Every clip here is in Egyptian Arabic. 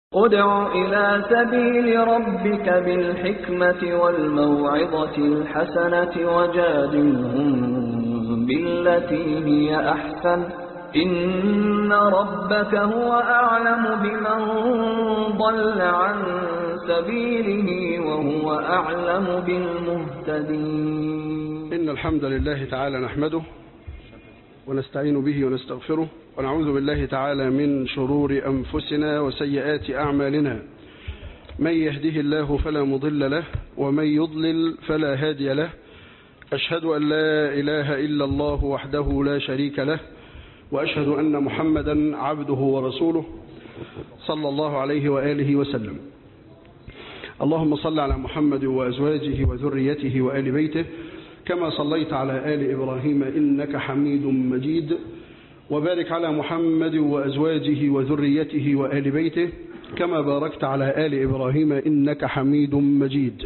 ادع إلى سبيل ربك بالحكمة والموعظة الحسنة وجادلهم بالتي هي أحسن إن ربك هو أعلم بمن ضل عن سبيله وهو أعلم بالمهتدين إن الحمد لله تعالى نحمده ونستعين به ونستغفره ونعوذ بالله تعالى من شرور أنفسنا وسيئات أعمالنا من يهده الله فلا مضل له ومن يضلل فلا هادي له أشهد أن لا إله إلا الله وحده لا شريك له وأشهد أن محمدا عبده ورسوله صلى الله عليه وآله وسلم اللهم صل على محمد وأزواجه وذريته وآل بيته كما صليت على آل إبراهيم إنك حميد مجيد وبارك على محمد وأزواجه وذريته وآل بيته كما باركت على آل إبراهيم إنك حميد مجيد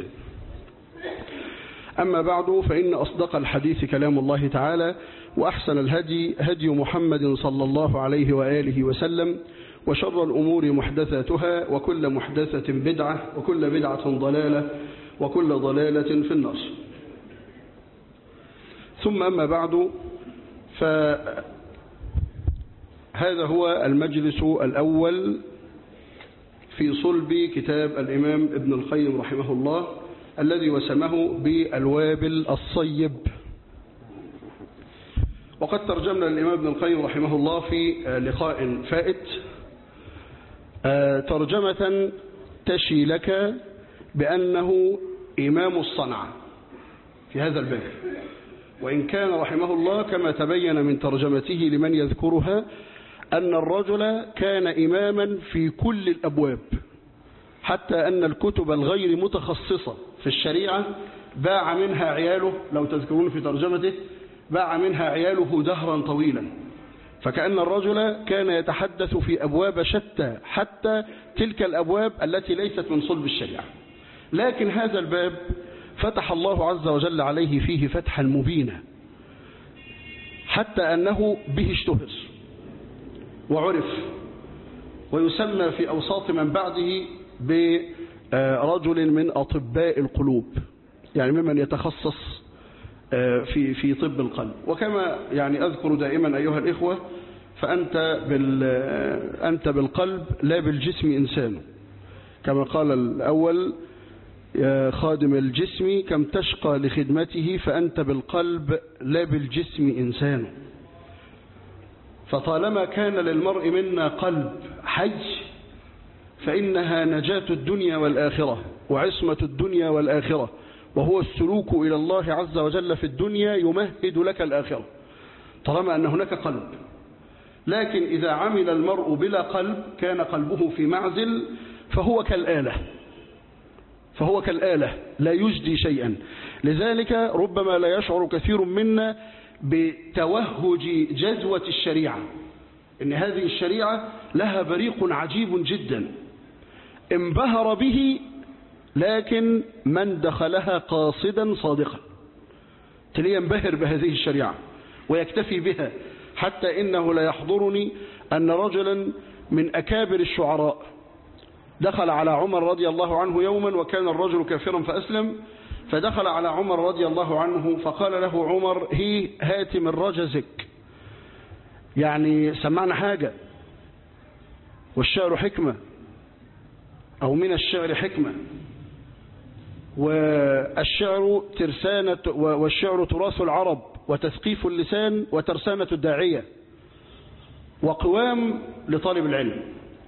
أما بعد فإن أصدق الحديث كلام الله تعالى وأحسن الهدي هدي محمد صلى الله عليه وآله وسلم وشر الأمور محدثاتها وكل محدثة بدعة وكل بدعة ضلالة وكل ضلالة في النار ثم أما بعد فهذا هو المجلس الأول في صلب كتاب الإمام ابن القيم رحمه الله الذي وسمه بالوابل الصيب وقد ترجمنا الإمام ابن القيم رحمه الله في لقاء فائت ترجمة تشي لك بأنه إمام الصنعة في هذا الباب وإن كان رحمه الله كما تبين من ترجمته لمن يذكرها أن الرجل كان إماما في كل الأبواب حتى أن الكتب الغير متخصصة في الشريعة باع منها عياله لو تذكرون في ترجمته باع منها عياله دهرا طويلا فكأن الرجل كان يتحدث في أبواب شتى حتى تلك الأبواب التي ليست من صلب الشريعة لكن هذا الباب فتح الله عز وجل عليه فيه فتحا مبينا حتى أنه به اشتهر وعرف ويسمى في أوساط من بعده برجل من أطباء القلوب يعني ممن يتخصص في في طب القلب وكما يعني أذكر دائما أيها الإخوة فأنت بال أنت بالقلب لا بالجسم إنسان كما قال الأول يا خادم الجسم كم تشقى لخدمته فأنت بالقلب لا بالجسم إنسان فطالما كان للمرء منا قلب حي فإنها نجاة الدنيا والآخرة وعصمة الدنيا والآخرة وهو السلوك إلى الله عز وجل في الدنيا يمهد لك الآخرة طالما أن هناك قلب لكن إذا عمل المرء بلا قلب كان قلبه في معزل فهو كالآلة فهو كالآلة لا يجدي شيئا لذلك ربما لا يشعر كثير منا بتوهج جذوة الشريعة إن هذه الشريعة لها بريق عجيب جدا انبهر به لكن من دخلها قاصدا صادقا تلي ينبهر بهذه الشريعة ويكتفي بها حتى إنه لا يحضرني أن رجلا من أكابر الشعراء دخل على عمر رضي الله عنه يوما وكان الرجل كافرا فأسلم فدخل على عمر رضي الله عنه فقال له عمر هي هات من رجزك يعني سمعنا حاجة والشعر حكمة أو من الشعر حكمة والشعر ترسانة والشعر تراث العرب وتثقيف اللسان وترسانة الداعية وقوام لطالب العلم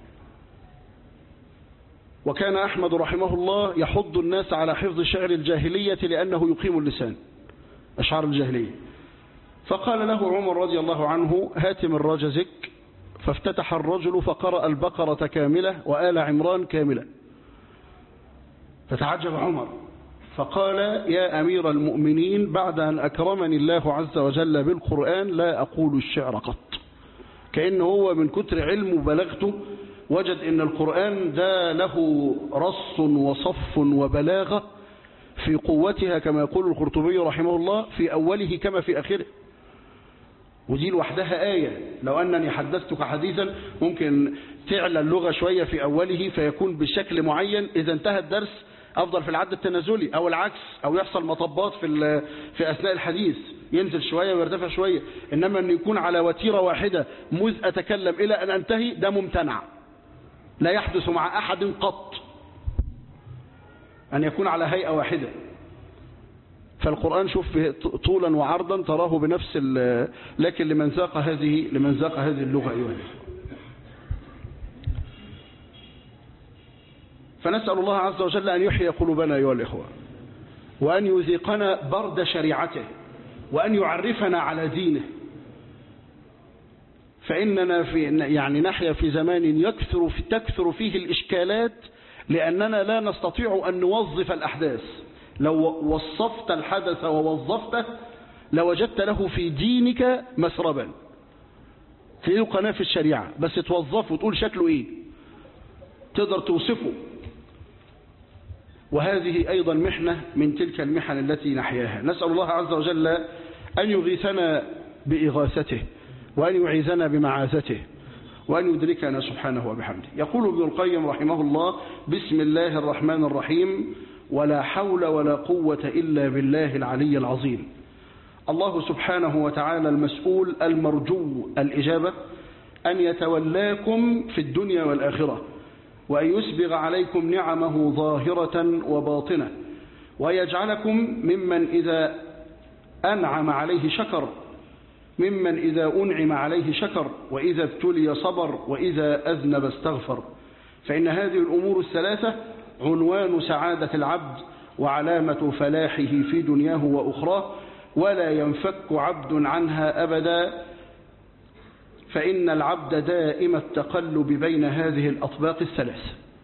وكان أحمد رحمه الله يحض الناس على حفظ شعر الجاهلية لأنه يقيم اللسان أشعار الجاهلية فقال له عمر رضي الله عنه هات من رجزك فافتتح الرجل فقرأ البقرة كاملة وآل عمران كاملة فتعجب عمر فقال يا أمير المؤمنين بعد أن أكرمني الله عز وجل بالقرآن لا أقول الشعر قط كأنه هو من كتر علم وبلغته وجد ان القرآن ده له رص وصف وبلاغة في قوتها كما يقول القرطبي رحمه الله في أوله كما في آخره ودي لوحدها آية لو أنني حدثتك حديثا ممكن تعلى اللغة شوية في أوله فيكون بشكل معين إذا انتهى الدرس أفضل في العد التنازلي أو العكس أو يحصل مطبات في في أثناء الحديث ينزل شوية ويرتفع شوية إنما أن يكون على وتيرة واحدة مذ أتكلم إلى أن أنتهي ده ممتنع لا يحدث مع أحد قط أن يكون على هيئة واحدة فالقرآن شوف طولا وعرضا تراه بنفس لكن لمن ذاق هذه لمن ذاق هذه اللغة أيها فنسأل الله عز وجل أن يحيي قلوبنا أيها الإخوة وأن يذيقنا برد شريعته وأن يعرفنا على دينه فإننا في يعني نحيا في زمان يكثر في تكثر فيه الإشكالات لأننا لا نستطيع أن نوظف الأحداث لو وصفت الحدث ووظفته لوجدت له في دينك مسربا تلاقيه قناة في الشريعة بس توظفه وتقول شكله ايه تقدر توصفه وهذه أيضا محنة من تلك المحن التي نحياها نسأل الله عز وجل أن يغيثنا بإغاثته وأن يعيذنا بمعاذته وأن يدركنا سبحانه وبحمده يقول ابن القيم رحمه الله بسم الله الرحمن الرحيم ولا حول ولا قوة إلا بالله العلي العظيم الله سبحانه وتعالى المسؤول المرجو الإجابة أن يتولاكم في الدنيا والآخرة وأن يسبغ عليكم نعمه ظاهرة وباطنة ويجعلكم ممن إذا أنعم عليه شكر ممن إذا أنعم عليه شكر وإذا ابتلي صبر وإذا أذنب استغفر فإن هذه الأمور الثلاثة عنوان سعادة العبد وعلامة فلاحه في دنياه وأخراه ولا ينفك عبد عنها أبدا فإن العبد دائم التقلب بين هذه الأطباق الثلاث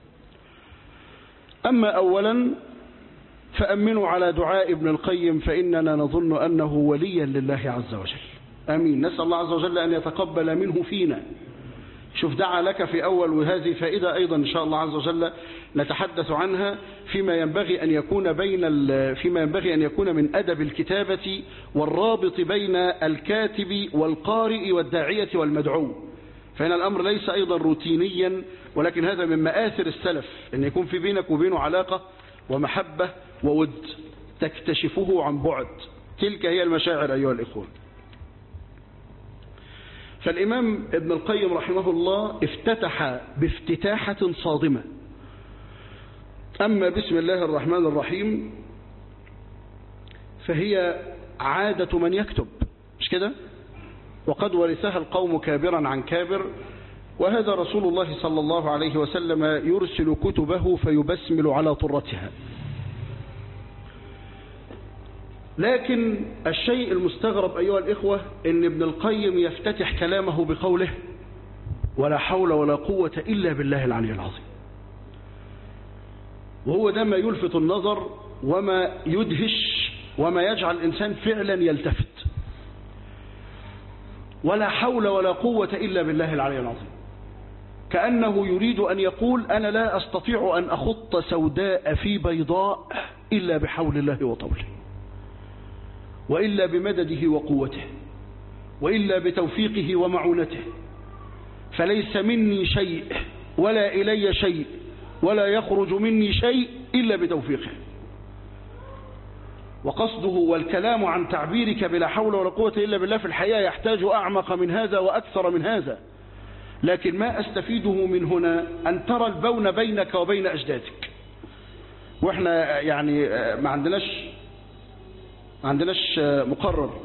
أما أولا فأمنوا على دعاء ابن القيم فإننا نظن أنه وليا لله عز وجل أمين نسأل الله عز وجل أن يتقبل منه فينا شوف دعا لك في أول وهذه فائدة أيضا إن شاء الله عز وجل نتحدث عنها فيما ينبغي أن يكون بين فيما ينبغي أن يكون من أدب الكتابة والرابط بين الكاتب والقارئ والداعية والمدعو فإن الأمر ليس أيضا روتينيا ولكن هذا من مآثر السلف أن يكون في بينك وبينه علاقة ومحبة وود تكتشفه عن بعد تلك هي المشاعر أيها الإخوة فالإمام ابن القيم رحمه الله افتتح بافتتاحة صادمة أما بسم الله الرحمن الرحيم فهي عادة من يكتب مش كده وقد ورثها القوم كابرا عن كابر وهذا رسول الله صلى الله عليه وسلم يرسل كتبه فيبسمل على طرتها لكن الشيء المستغرب أيها الإخوة أن ابن القيم يفتتح كلامه بقوله ولا حول ولا قوة إلا بالله العلي العظيم وهو ده ما يلفت النظر وما يدهش وما يجعل الإنسان فعلا يلتفت ولا حول ولا قوة إلا بالله العلي العظيم كأنه يريد أن يقول أنا لا أستطيع أن أخط سوداء في بيضاء إلا بحول الله وطوله وإلا بمدده وقوته وإلا بتوفيقه ومعونته فليس مني شيء ولا إلي شيء ولا يخرج مني شيء إلا بتوفيقه وقصده والكلام عن تعبيرك بلا حول ولا قوة إلا بالله في الحياة يحتاج أعمق من هذا وأكثر من هذا لكن ما أستفيده من هنا أن ترى البون بينك وبين أجدادك وإحنا يعني ما عندناش ما عندناش مقرر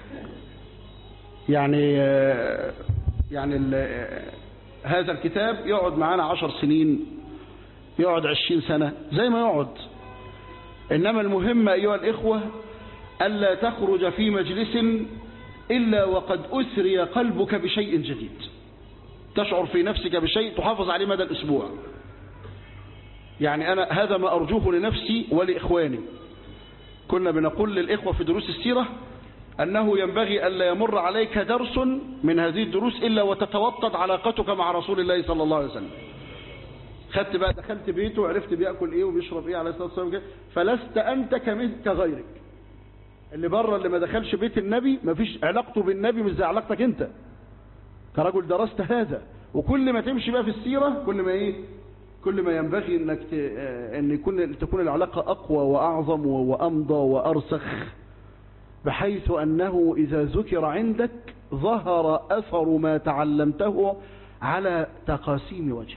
يعني يعني هذا الكتاب يقعد معانا عشر سنين يقعد عشرين سنة زي ما يقعد إنما المهم أيها الإخوة ألا تخرج في مجلس إلا وقد أسري قلبك بشيء جديد تشعر في نفسك بشيء تحافظ عليه مدى الأسبوع يعني أنا هذا ما أرجوه لنفسي ولإخواني كنا بنقول للإخوة في دروس السيرة أنه ينبغي ألا يمر عليك درس من هذه الدروس إلا وتتوطد علاقتك مع رسول الله صلى الله عليه وسلم خدت بقى دخلت بيته وعرفت بيأكل إيه وبيشرب إيه عليه الصلاة والسلام فلست أنت كغيرك اللي بره اللي ما دخلش بيت النبي ما فيش علاقته بالنبي مش زي علاقتك انت كرجل درست هذا وكل ما تمشي بقى في السيرة كل ما ايه كل ما ينبغي انك ت... ان يكون تكون العلاقة اقوى واعظم وامضى وارسخ بحيث انه اذا ذكر عندك ظهر اثر ما تعلمته على تقاسيم وجهك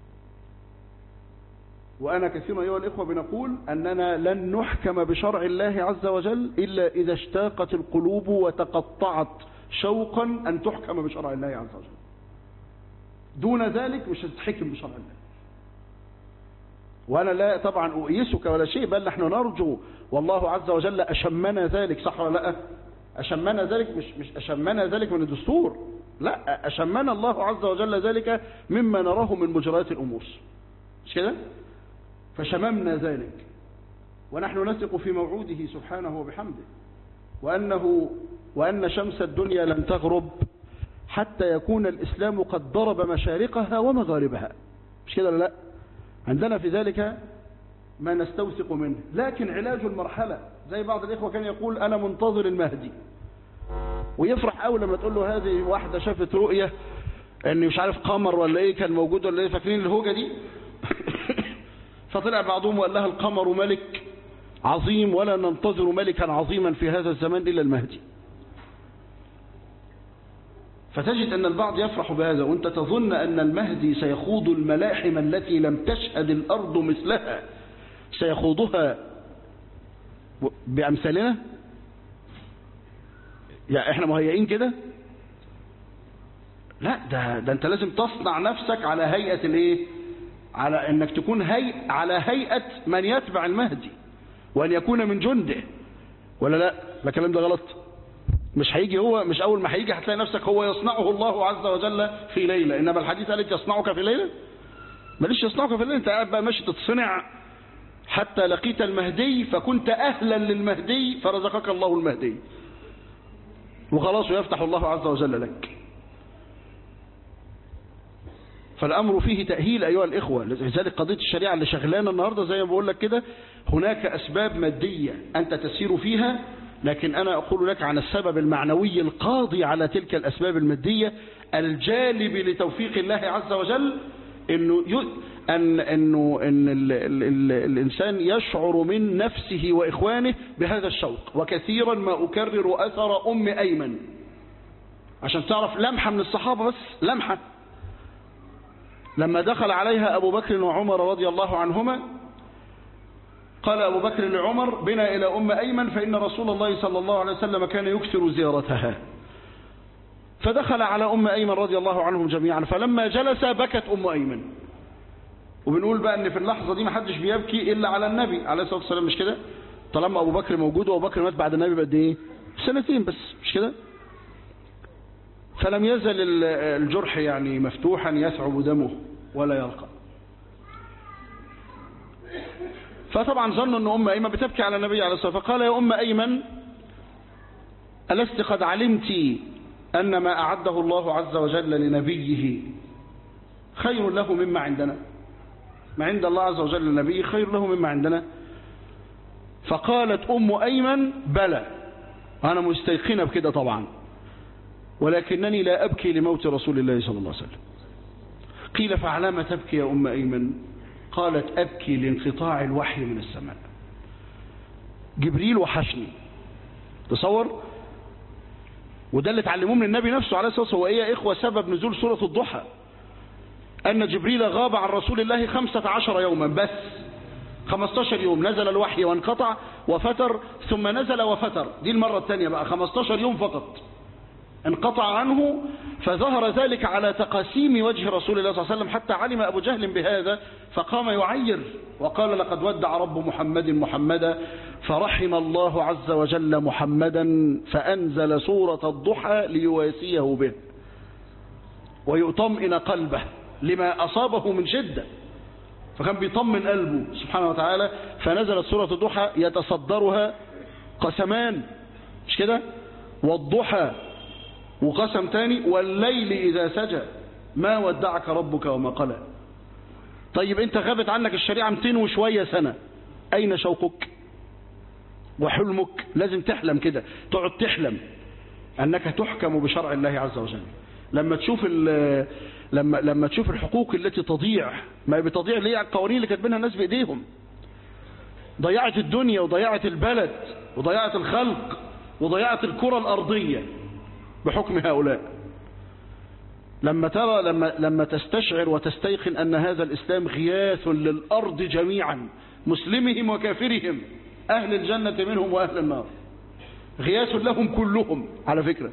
وأنا كثيرا أيها الإخوة بنقول أننا لن نحكم بشرع الله عز وجل إلا إذا اشتاقت القلوب وتقطعت شوقا أن تحكم بشرع الله عز وجل دون ذلك مش هتتحكم بشرع الله وأنا لا طبعا أؤيسك ولا شيء بل نحن نرجو والله عز وجل أشمنا ذلك صح ولا لا أشمنا ذلك مش, مش أشمنا ذلك من الدستور لا أشمنا الله عز وجل ذلك مما نراه من مجريات الأمور مش كده فشممنا ذلك ونحن نثق في موعوده سبحانه وبحمده وأنه وأن شمس الدنيا لن تغرب حتى يكون الإسلام قد ضرب مشارقها ومغاربها مش كده لا عندنا في ذلك ما نستوثق منه لكن علاج المرحلة زي بعض الإخوة كان يقول أنا منتظر المهدي ويفرح أول لما تقول له هذه واحدة شافت رؤية ان مش عارف قمر ولا ايه كان موجود ولا ايه فاكرين الهوجة دي فطلع بعضهم وقال لها القمر ملك عظيم ولا ننتظر ملكا عظيما في هذا الزمان إلا المهدي فتجد أن البعض يفرح بهذا وأنت تظن أن المهدي سيخوض الملاحم التي لم تشهد الأرض مثلها سيخوضها بأمثالنا يعني احنا مهيئين كده لا ده, ده انت لازم تصنع نفسك على هيئة الايه على انك تكون هي على هيئة من يتبع المهدي وان يكون من جنده ولا لا لا الكلام ده غلط مش هيجي هو مش اول ما هيجي هتلاقي نفسك هو يصنعه الله عز وجل في ليلة انما الحديث قالت يصنعك في ليلة ماليش يصنعك في ليلة انت قاعد بقى ماشي تتصنع حتى لقيت المهدي فكنت اهلا للمهدي فرزقك الله المهدي وخلاص ويفتح الله عز وجل لك فالأمر فيه تأهيل أيها الإخوة لذلك قضية الشريعة اللي شغلانة النهاردة زي ما بقول لك كده هناك أسباب مادية أنت تسير فيها لكن أنا أقول لك عن السبب المعنوي القاضي على تلك الأسباب المادية الجالب لتوفيق الله عز وجل إنه ي... أن إنه إن ال... ال... ال... الإنسان يشعر من نفسه وإخوانه بهذا الشوق وكثيرا ما أكرر أثر أم أيمن عشان تعرف لمحة من الصحابة بس لمحة لما دخل عليها أبو بكر وعمر رضي الله عنهما قال أبو بكر لعمر بنا إلى أم أيمن فإن رسول الله صلى الله عليه وسلم كان يكثر زيارتها فدخل على أم أيمن رضي الله عنهم جميعا فلما جلس بكت أم أيمن وبنقول بقى ان في اللحظة دي ما حدش بيبكي إلا على النبي عليه الصلاة والسلام مش كده طالما أبو بكر موجود وأبو بكر مات بعد النبي بقد إيه سنتين بس مش كده فلم يزل الجرح يعني مفتوحا يثعب دمه ولا يرقى فطبعا ظنوا أن أم أيمن بتبكي على النبي عليه الصلاة فقال يا أم أيمن ألست قد علمت أن ما أعده الله عز وجل لنبيه خير له مما عندنا ما عند الله عز وجل لنبيه خير له مما عندنا فقالت أم أيمن بلى أنا مستيقنة بكده طبعا ولكنني لا أبكي لموت رسول الله صلى الله عليه وسلم قيل فعلام تبكي يا أم أيمن قالت أبكي لانقطاع الوحي من السماء جبريل وحشني تصور وده اللي اتعلموه من النبي نفسه عليه الصلاة والسلام هو ايه يا إخوة سبب نزول سورة الضحى أن جبريل غاب عن رسول الله خمسة عشر يوما بس 15 يوم نزل الوحي وانقطع وفتر ثم نزل وفتر دي المرة الثانية بقى 15 يوم فقط انقطع عنه فظهر ذلك على تقاسيم وجه رسول الله صلى الله عليه وسلم حتى علم أبو جهل بهذا فقام يعير وقال لقد ودع رب محمد محمدا فرحم الله عز وجل محمدا فأنزل سورة الضحى ليواسيه به ويطمئن قلبه لما أصابه من شدة فكان بيطمن قلبه سبحانه وتعالى فنزلت سورة الضحى يتصدرها قسمان مش كده والضحى وقسم تاني والليل إذا سجى ما ودعك ربك وما قلى طيب انت غابت عنك الشريعة 200 وشوية سنة أين شوقك وحلمك لازم تحلم كده تقعد تحلم أنك تحكم بشرع الله عز وجل لما تشوف لما لما تشوف الحقوق التي تضيع ما بتضيع ليه القوانين اللي كاتبينها الناس بايديهم ضيعت الدنيا وضيعت البلد وضيعت الخلق وضيعت الكرة الأرضية بحكم هؤلاء لما ترى لما لما تستشعر وتستيقن أن هذا الإسلام غياث للأرض جميعا مسلمهم وكافرهم أهل الجنة منهم وأهل النار غياث لهم كلهم على فكرة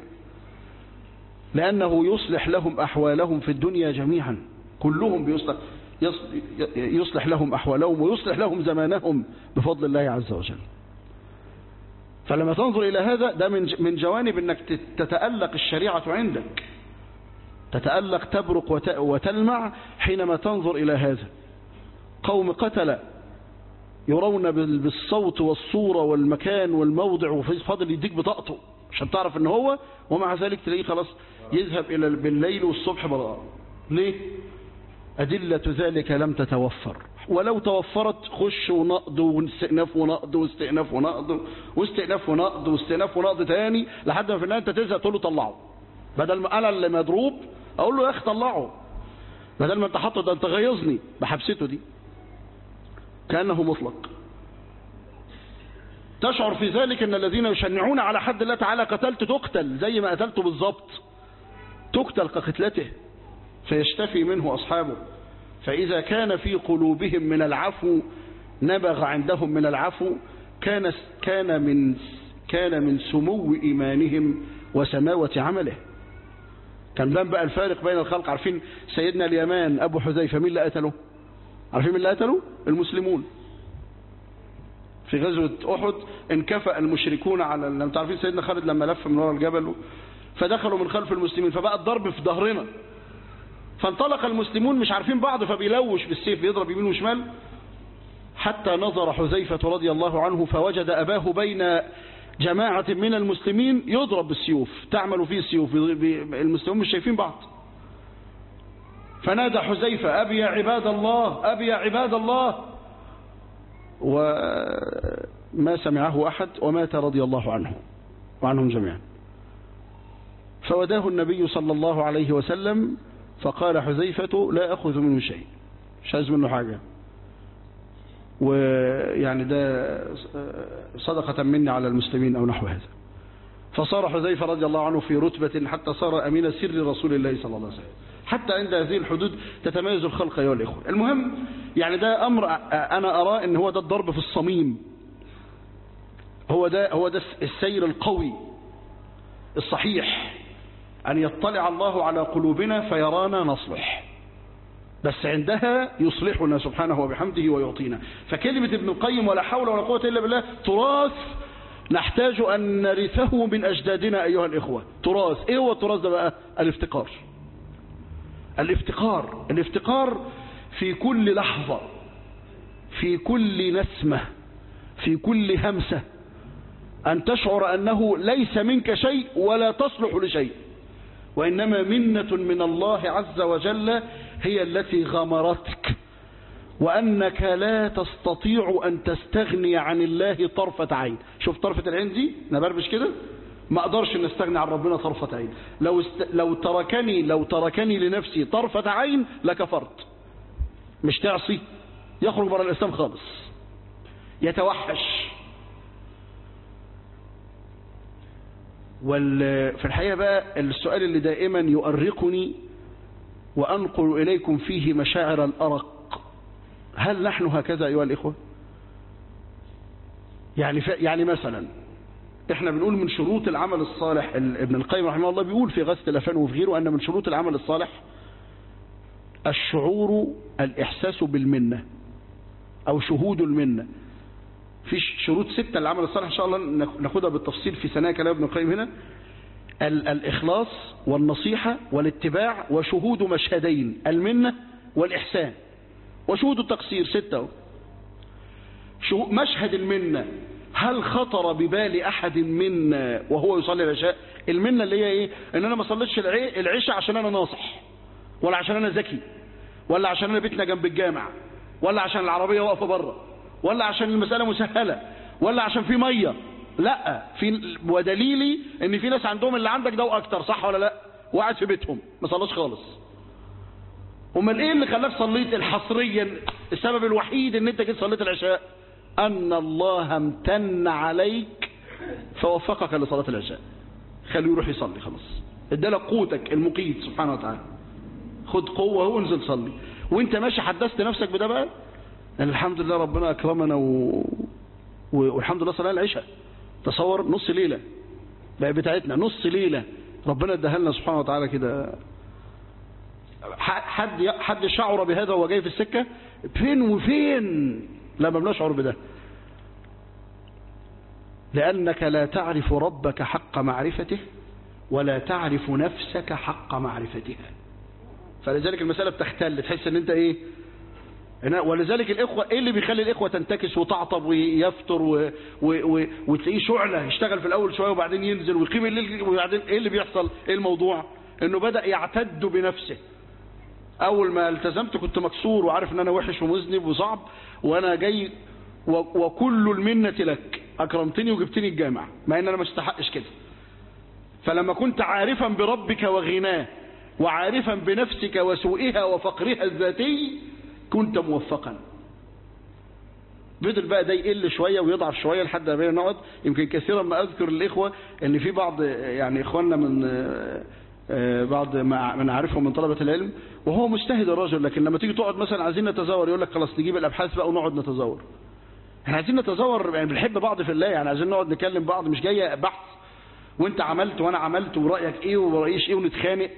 لأنه يصلح لهم أحوالهم في الدنيا جميعا كلهم بيصلح يصلح لهم أحوالهم ويصلح لهم زمانهم بفضل الله عز وجل فلما تنظر إلى هذا ده من من جوانب أنك تتألق الشريعة عندك تتألق تبرق وتلمع حينما تنظر إلى هذا قوم قتل يرون بالصوت والصورة والمكان والموضع وفي فضل يديك بطاقته عشان تعرف ان هو ومع ذلك تلاقيه خلاص يذهب الى بالليل والصبح براء ليه أدلة ذلك لم تتوفر ولو توفرت خش ونقض واستئناف ونقض واستئناف ونقض واستئناف ونقض واستئناف ونقض تاني لحد ما في النهايه انت تزهق تقول له طلعه بدل ما انا اللي مضروب اقول له يا اخي طلعه بدل ما انت حاطه ده انت غيظني بحبسته دي كانه مطلق تشعر في ذلك ان الذين يشنعون على حد الله تعالى قتلت تقتل زي ما قتلته بالظبط تقتل كقتلته فيشتفي منه أصحابه فإذا كان في قلوبهم من العفو نبغ عندهم من العفو كان كان من كان من سمو إيمانهم وسماوة عمله كان بان بقى الفارق بين الخلق عارفين سيدنا اليمان أبو حذيفة مين اللي قتله عارفين مين اللي قتله المسلمون في غزوة أحد انكفأ المشركون على انتوا عارفين سيدنا خالد لما لف من وراء الجبل فدخلوا من خلف المسلمين فبقى الضرب في ظهرنا فانطلق المسلمون مش عارفين بعض فبيلوش بالسيف بيضرب يمين وشمال حتى نظر حذيفة رضي الله عنه فوجد أباه بين جماعة من المسلمين يضرب بالسيوف تعمل فيه السيوف المسلمون مش شايفين بعض فنادى حذيفة أبي يا عباد الله أبي يا عباد الله وما سمعه أحد ومات رضي الله عنه وعنهم جميعا فوداه النبي صلى الله عليه وسلم فقال حذيفة لا أخذ منه شيء مش عايز منه حاجة ويعني ده صدقة مني على المسلمين أو نحو هذا فصار حذيفة رضي الله عنه في رتبة حتى صار أمين سر رسول الله صلى الله عليه وسلم حتى عند هذه الحدود تتميز الخلق أيها الإخوة المهم يعني ده أمر أنا أراه أن هو ده الضرب في الصميم هو ده, هو ده السير القوي الصحيح أن يطلع الله على قلوبنا فيرانا نصلح بس عندها يصلحنا سبحانه وبحمده ويعطينا فكلمة ابن القيم ولا حول ولا قوة إلا بالله تراث نحتاج أن نرثه من أجدادنا أيها الإخوة تراث إيه هو التراث ده بقى الافتقار الافتقار الافتقار في كل لحظة في كل نسمة في كل همسة أن تشعر أنه ليس منك شيء ولا تصلح لشيء وإنما منة من الله عز وجل هي التي غمرتك وأنك لا تستطيع أن تستغني عن الله طرفة عين شوف طرفة العين دي نبربش كده ما أقدرش أن استغني عن ربنا طرفة عين لو, است... لو تركني لو تركني لنفسي طرفة عين لكفرت مش تعصي يخرج بره الإسلام خالص يتوحش وفي الحقيقة بقى السؤال اللي دائما يؤرقني وأنقل إليكم فيه مشاعر الأرق هل نحن هكذا أيها الإخوة يعني, يعني مثلا احنا بنقول من شروط العمل الصالح ابن القيم رحمه الله بيقول في غسل الأفان وفي غيره أن من شروط العمل الصالح الشعور الإحساس بالمنة أو شهود المنة في شروط ستة للعمل الصالح إن شاء الله ناخدها بالتفصيل في سنة كلام ابن القيم هنا الإخلاص والنصيحة والاتباع وشهود مشهدين المنة والإحسان وشهود التقصير ستة مشهد المنة هل خطر ببال أحد منا وهو يصلي العشاء المنة اللي هي إيه إن أنا ما صليتش العشاء عشان أنا ناصح ولا عشان أنا ذكي ولا عشان أنا بيتنا جنب الجامع ولا عشان العربية واقفة بره ولا عشان المسألة مسهلة ولا عشان في ميه لا في ودليلي ان في ناس عندهم اللي عندك ده واكتر صح ولا لا وقاعد في بيتهم ما صلاش خالص امال ايه اللي خلاك صليت الحصريا السبب الوحيد ان انت جيت صليت العشاء ان الله امتن عليك فوفقك لصلاه العشاء خليه يروح يصلي خلاص ادالك قوتك المقيت سبحانه وتعالى خد قوه وانزل صلي وانت ماشي حدثت نفسك بده بقى يعني الحمد لله ربنا اكرمنا و... والحمد لله صلاه العشاء تصور نص ليله بقى بتاعتنا نص ليله ربنا اداها لنا سبحانه وتعالى كده حد حد شعر بهذا وهو جاي في السكه فين وفين لما بنشعر بده لانك لا تعرف ربك حق معرفته ولا تعرف نفسك حق معرفتها فلذلك المساله بتختل تحس ان انت ايه ولذلك الاخوه ايه اللي بيخلي الاخوه تنتكس وتعطب ويفتر و... و... و... وتلاقيه شعله يشتغل في الاول شويه وبعدين ينزل ويقيم الليل وبعدين ايه اللي بيحصل ايه الموضوع انه بدا يعتد بنفسه اول ما التزمت كنت مكسور وعارف ان انا وحش ومذنب وصعب وانا جاي و... وكل المنه لك اكرمتني وجبتني الجامع مع ان انا ما استحقش كده فلما كنت عارفا بربك وغناه وعارفا بنفسك وسوءها وفقرها الذاتي كنت موفقا بدل بقى ده يقل شوية ويضعف شوية لحد ما بينا نقعد يمكن كثيرا ما أذكر الإخوة أن في بعض يعني إخواننا من بعض ما من عارفهم من طلبة العلم وهو مجتهد الرجل لكن لما تيجي تقعد مثلا عايزين نتزور يقول لك خلاص نجيب الأبحاث بقى ونقعد نتزور احنا عايزين نتزور يعني بنحب بعض في الله يعني عايزين نقعد نكلم بعض مش جاية بحث وانت عملت وانا عملت ورأيك ايه ورأيش ايه ونتخانق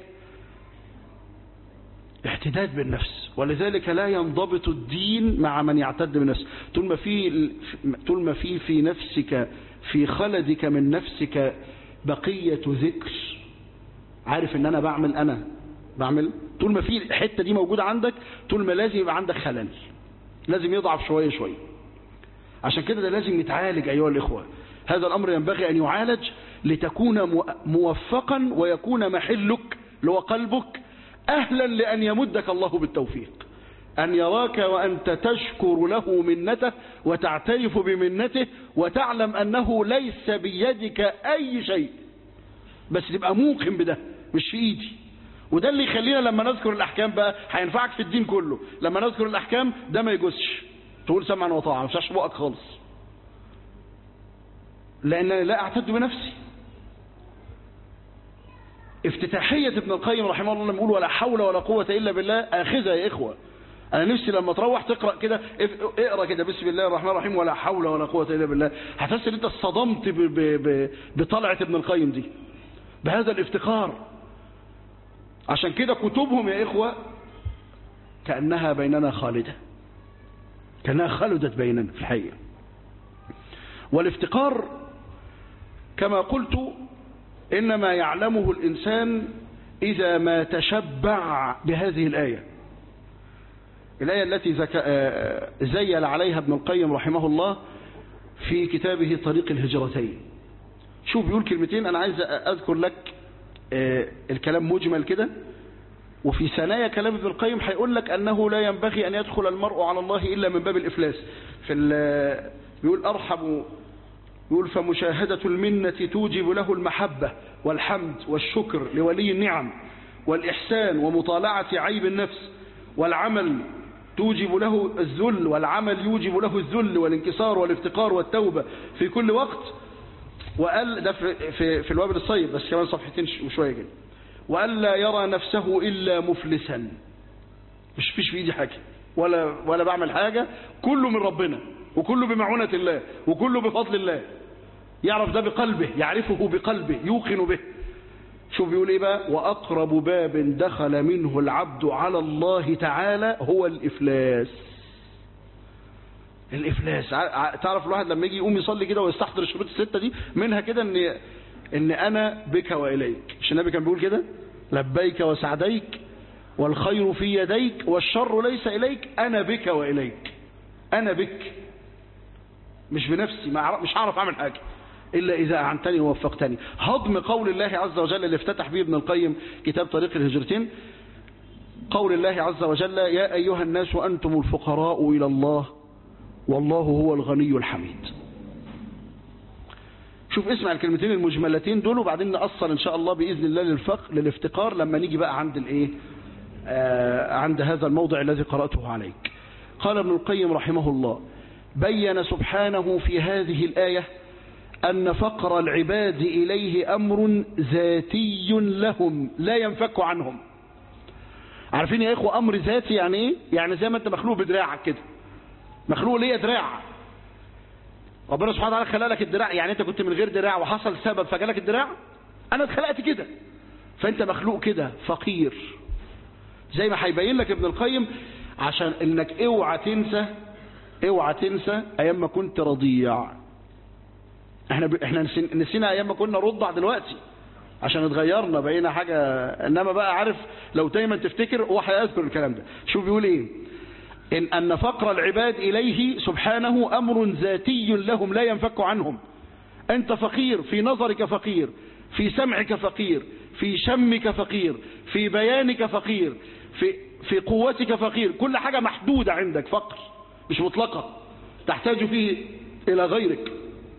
اعتداد بالنفس ولذلك لا ينضبط الدين مع من يعتد بالنفس طول ما في طول ما في في نفسك في خلدك من نفسك بقية ذكر عارف ان انا بعمل انا بعمل طول ما في الحتة دي موجودة عندك طول ما لازم يبقى عندك خلل لازم يضعف شوية شوية عشان كده ده لازم يتعالج ايها الاخوة هذا الامر ينبغي ان يعالج لتكون موفقا ويكون محلك اللي هو قلبك أهلا لأن يمدك الله بالتوفيق أن يراك وأنت تشكر له منته وتعترف بمنته وتعلم أنه ليس بيدك أي شيء بس تبقى موقن بده مش في إيدي وده اللي يخلينا لما نذكر الأحكام بقى هينفعك في الدين كله لما نذكر الأحكام ده ما يجوزش تقول سمعا وطاعة ما تفتحش بقك خالص لأن لا أعتد بنفسي افتتاحية ابن القيم رحمه الله لما يقول ولا حول ولا قوة إلا بالله آخذها يا إخوة أنا نفسي لما تروح تقرأ كده اقرأ كده بسم الله الرحمن الرحيم ولا حول ولا قوة إلا بالله هتحس إن أنت اصطدمت بطلعة ابن القيم دي بهذا الافتقار عشان كده كتبهم يا إخوة كأنها بيننا خالدة كأنها خلدت بيننا في الحقيقة والافتقار كما قلت إنما يعلمه الإنسان إذا ما تشبع بهذه الآية الآية التي زيل عليها ابن القيم رحمه الله في كتابه طريق الهجرتين شوف بيقول كلمتين أنا عايز أذكر لك الكلام مجمل كده وفي ثنايا كلام ابن القيم هيقول لك أنه لا ينبغي أن يدخل المرء على الله إلا من باب الإفلاس في بيقول أرحب يقول فمشاهدة المنة توجب له المحبة والحمد والشكر لولي النعم والإحسان ومطالعة عيب النفس والعمل توجب له الذل والعمل يوجب له الذل والانكسار والافتقار والتوبة في كل وقت وقال ده في, في, في الوابل الصيب بس كمان صفحتين وشوية كده وألا يرى نفسه إلا مفلسا مش فيش في ايدي حاجة ولا, ولا بعمل حاجة كله من ربنا وكله بمعونة الله وكله بفضل الله يعرف ده بقلبه يعرفه بقلبه يوقن به شوف بيقول ايه بقى واقرب باب دخل منه العبد على الله تعالى هو الافلاس الافلاس تعرف الواحد لما يجي يقوم يصلي كده ويستحضر الشروط السته دي منها كده ان ان انا بك واليك مش النبي كان بيقول كده لبيك وسعديك والخير في يديك والشر ليس اليك انا بك واليك انا بك مش بنفسي مش هعرف اعمل حاجه إلا إذا أعنتني ووفقتني هضم قول الله عز وجل اللي افتتح به ابن القيم كتاب طريق الهجرتين قول الله عز وجل يا أيها الناس أنتم الفقراء إلى الله والله هو الغني الحميد شوف اسمع الكلمتين المجملتين دول وبعدين نأصل ان شاء الله بإذن الله للفقر للافتقار لما نيجي بقى عند الايه آه عند هذا الموضع الذي قرأته عليك قال ابن القيم رحمه الله بين سبحانه في هذه الآية أن فقر العباد إليه أمر ذاتي لهم لا ينفك عنهم عارفين يا إخوة أمر ذاتي يعني إيه؟ يعني زي ما أنت مخلوق بدراعك كده مخلوق ليه دراع ربنا سبحانه وتعالى خلق لك الدراع يعني أنت كنت من غير دراع وحصل سبب فجالك الدراع أنا اتخلقت كده فأنت مخلوق كده فقير زي ما هيبين لك ابن القيم عشان انك اوعى تنسى اوعى تنسى ايام ما كنت رضيع احنا ب... احنا نسينا ايام ما كنا رضع دلوقتي عشان اتغيرنا بقينا حاجه انما بقى عارف لو دايما تفتكر هو هيذكر الكلام ده شوف بيقول ايه ان ان فقر العباد اليه سبحانه امر ذاتي لهم لا ينفك عنهم انت فقير في نظرك فقير في سمعك فقير في شمك فقير في بيانك فقير في في قوتك فقير كل حاجة محدودة عندك فقر مش مطلقة تحتاج فيه إلى غيرك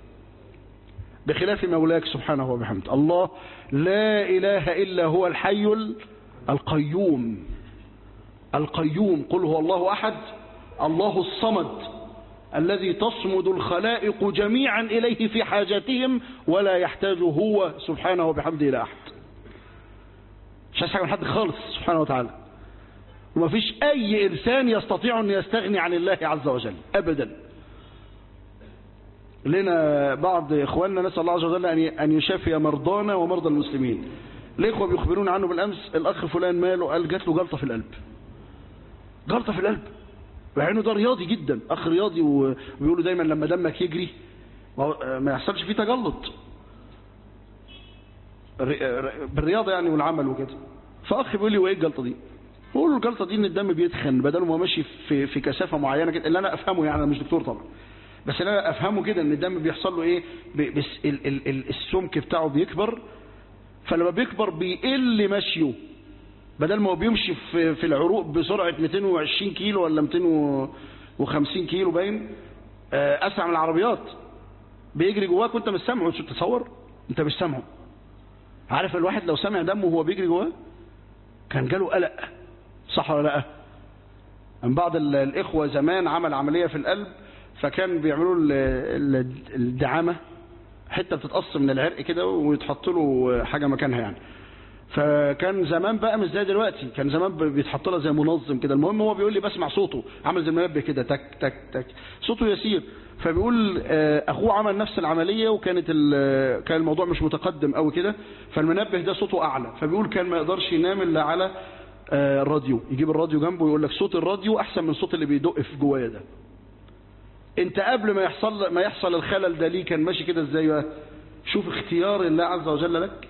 بخلاف مولاك سبحانه وبحمده الله لا إله إلا هو الحي القيوم القيوم قل هو الله أحد الله الصمد الذي تصمد الخلائق جميعا إليه في حاجاتهم ولا يحتاج هو سبحانه وبحمده إلى أحد مش عايز حاجة من حد خالص سبحانه وتعالى وما فيش أي إنسان يستطيع أن يستغني عن الله عز وجل أبدا لنا بعض إخواننا نسأل الله عز وجل أن يشافي مرضانا ومرضى المسلمين الإخوة بيخبرون عنه بالأمس الأخ فلان ماله قال جات له جلطة في القلب جلطة في القلب مع انه ده رياضي جدا اخ رياضي وبيقولوا دايما لما دمك يجري ما يحصلش فيه تجلط بالرياضه يعني والعمل وكده فاخ بيقول لي وايه الجلطه دي بقول له الجلطه دي ان الدم بيتخن بدل ما ماشي في في كثافه معينه كده اللي انا افهمه يعني انا مش دكتور طبعا بس اللي انا افهمه كده ان الدم بيحصل له ايه بس ال ال ال السمك بتاعه بيكبر فلما بيكبر بيقل مشيه بدل ما هو بيمشي في في العروق بسرعه 220 كيلو ولا 250 كيلو باين اسرع من العربيات بيجري جواك وانت مش سامعه شو تتصور انت مش سامعه عارف الواحد لو سمع دمه وهو بيجري جواه كان جاله قلق صح ولا لا من بعض الاخوه زمان عمل عمليه في القلب فكان بيعملوا الدعامه حته بتتقص من العرق كده ويتحط له حاجه مكانها يعني فكان زمان بقى مش زي دلوقتي كان زمان بيتحط لها زي منظم كده المهم هو بيقول لي بسمع صوته عامل زي المنبه كده تك تك تك صوته يسير فبيقول اخوه عمل نفس العمليه وكانت كان الموضوع مش متقدم قوي كده فالمنبه ده صوته اعلى فبيقول كان ما يقدرش ينام الا على الراديو يجيب الراديو جنبه ويقول لك صوت الراديو احسن من صوت اللي بيدق في جوايا ده انت قبل ما يحصل ما يحصل الخلل ده ليه كان ماشي كده ازاي بقى شوف اختيار الله عز وجل لك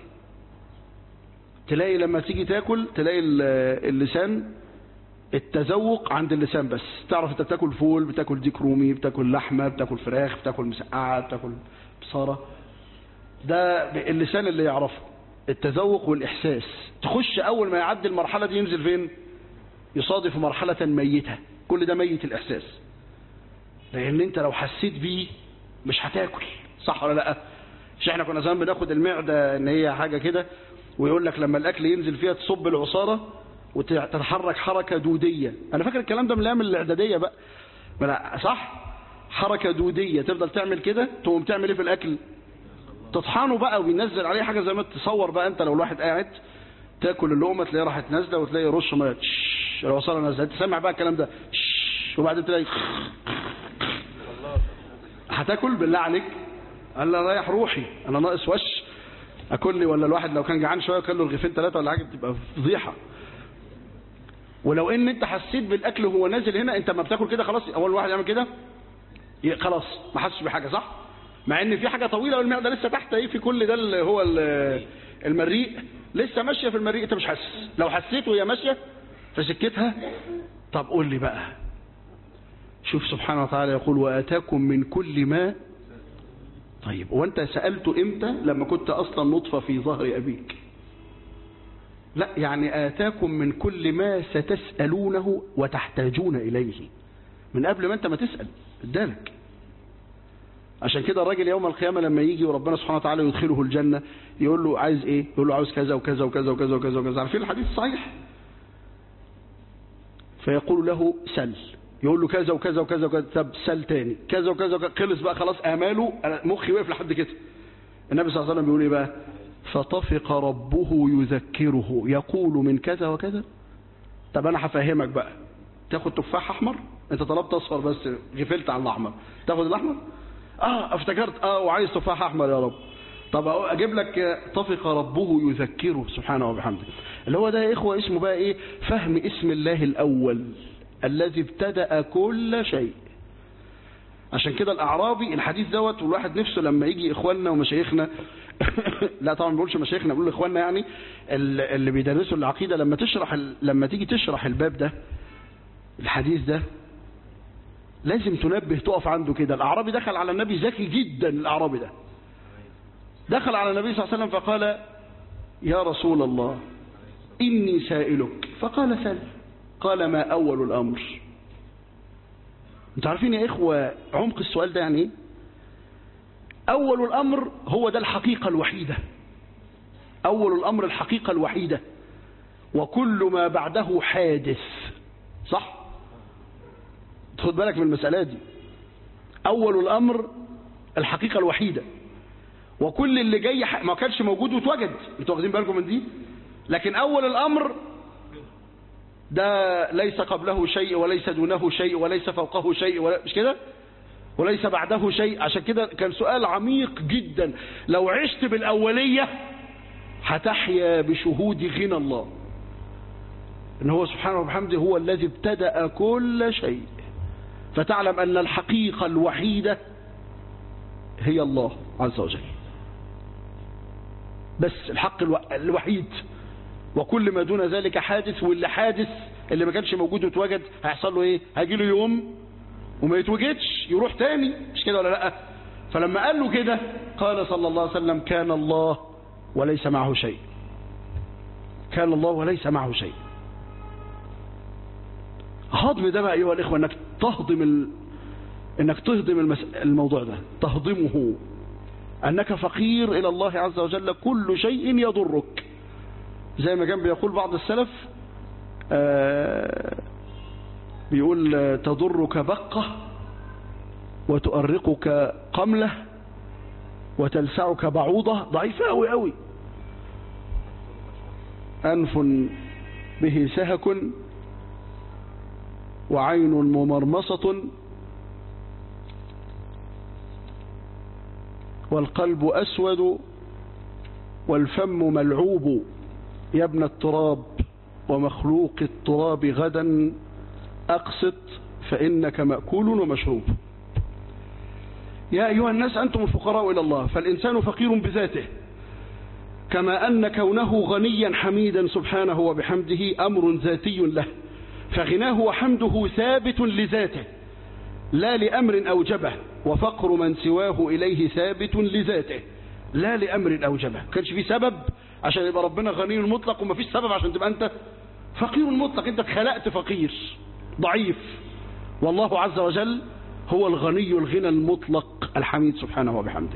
تلاقي لما تيجي تاكل تلاقي اللسان التذوق عند اللسان بس تعرف انت بتاكل فول بتاكل ديك رومي بتاكل لحمه بتاكل فراخ بتاكل مسقعه بتاكل بصاره ده اللسان اللي يعرفه التذوق والاحساس تخش اول ما يعدي المرحله دي ينزل فين يصادف مرحله ميته كل ده ميت الاحساس لان انت لو حسيت بيه مش هتاكل صح ولا لا مش احنا كنا زمان بناخد المعده ان هي حاجه كده ويقول لك لما الاكل ينزل فيها تصب العصاره وتتحرك حركه دوديه انا فاكر الكلام ده من الايام الاعداديه بقى لا صح حركه دوديه تفضل تعمل كده تقوم تعمل ايه في الاكل تطحنه بقى وبينزل عليه حاجه زي ما تصور بقى انت لو الواحد قاعد تاكل اللقمه تلاقيها راحت نازله وتلاقي رش ميه العصاره نازله تسمع بقى الكلام ده وبعدين تلاقي هتاكل بالله عليك قال له رايح روحي انا ناقص وش اكل لي ولا الواحد لو كان جعان شويه كان له رغيفين ثلاثه ولا حاجه بتبقى فضيحه ولو ان انت حسيت بالاكل وهو نازل هنا انت ما بتاكل كده خلاص اول واحد يعمل كده خلاص ما حسش بحاجه صح مع ان في حاجه طويله والمعده لسه تحت ايه في كل ده اللي هو المريء لسه ماشيه في المريء انت مش حاسس لو حسيت وهي ماشيه في سكتها طب قول لي بقى شوف سبحانه وتعالى يقول واتاكم من كل ما طيب وانت سألته امتى لما كنت اصلا نطفة في ظهر ابيك لا يعني آتاكم من كل ما ستسألونه وتحتاجون إليه من قبل ما أنت ما تسأل ادالك عشان كده الراجل يوم القيامة لما يجي وربنا سبحانه وتعالى يدخله الجنة يقول له عايز ايه يقول له عاوز كذا وكذا وكذا وكذا وكذا وكذا عارفين الحديث الصحيح فيقول له سل يقول له كذا وكذا وكذا وكذا طب سل تاني كذا وكذا وكذا خلص بقى خلاص اماله أنا مخي وقف لحد كده النبي صلى الله عليه وسلم بيقول ايه بقى فطفق ربه يذكره يقول من كذا وكذا طب انا هفهمك بقى تاخد تفاح احمر انت طلبت اصفر بس غفلت عن الاحمر تاخد الاحمر اه افتكرت اه وعايز تفاح احمر يا رب طب اجيب لك طفق ربه يذكره سبحانه وبحمده اللي هو ده يا اخوه اسمه بقى ايه فهم اسم الله الاول الذي ابتدأ كل شيء عشان كده الاعرابي الحديث دوت والواحد نفسه لما يجي اخواننا ومشايخنا لا طبعا ما بقولش مشايخنا بقول اخواننا يعني اللي بيدرسوا العقيده لما تشرح لما تيجي تشرح الباب ده الحديث ده لازم تنبه تقف عنده كده الاعرابي دخل على النبي ذكي جدا الاعرابي ده دخل على النبي صلى الله عليه وسلم فقال يا رسول الله إني سائلك فقال سل قال ما أول الأمر انتوا عارفين يا إخوة عمق السؤال ده يعني ايه أول الأمر هو ده الحقيقة الوحيدة أول الأمر الحقيقة الوحيدة وكل ما بعده حادث صح خد بالك من المسألة دي أول الأمر الحقيقة الوحيدة وكل اللي جاي ما كانش موجود واتوجد انتوا واخدين بالكم من دي لكن أول الأمر ده ليس قبله شيء وليس دونه شيء وليس فوقه شيء ولا مش كده وليس بعده شيء عشان كده كان سؤال عميق جدا لو عشت بالأولية هتحيا بشهود غنى الله ان هو سبحانه وبحمده هو الذي ابتدأ كل شيء فتعلم أن الحقيقة الوحيدة هي الله عز وجل بس الحق الوحيد وكل ما دون ذلك حادث واللي حادث اللي ما كانش موجود واتوجد هيحصل له ايه هيجي له يوم وما يتوجدش يروح تاني مش كده ولا لا فلما قال له كده قال صلى الله عليه وسلم كان الله وليس معه شيء كان الله وليس معه شيء هضم ده بقى ايها الاخوه انك تهضم ال... انك تهضم المس... الموضوع ده تهضمه انك فقير الى الله عز وجل كل شيء يضرك زي ما كان بيقول بعض السلف آه بيقول تضرك بقة وتؤرقك قملة وتلسعك بعوضة ضعيفة أوي أوي أنف به سهك وعين ممرمصة والقلب أسود والفم ملعوب يا ابن التراب ومخلوق التراب غدا أقسط فإنك مأكول ومشروب يا أيها الناس أنتم الفقراء إلى الله فالإنسان فقير بذاته كما أن كونه غنيا حميدا سبحانه وبحمده أمر ذاتي له فغناه وحمده ثابت لذاته لا لأمر أوجبه وفقر من سواه إليه ثابت لذاته لا لأمر أوجبه كانش في سبب عشان يبقى ربنا غني مطلق وما فيش سبب عشان تبقى أنت فقير مطلق أنت اتخلقت فقير ضعيف والله عز وجل هو الغني الغنى المطلق الحميد سبحانه وبحمده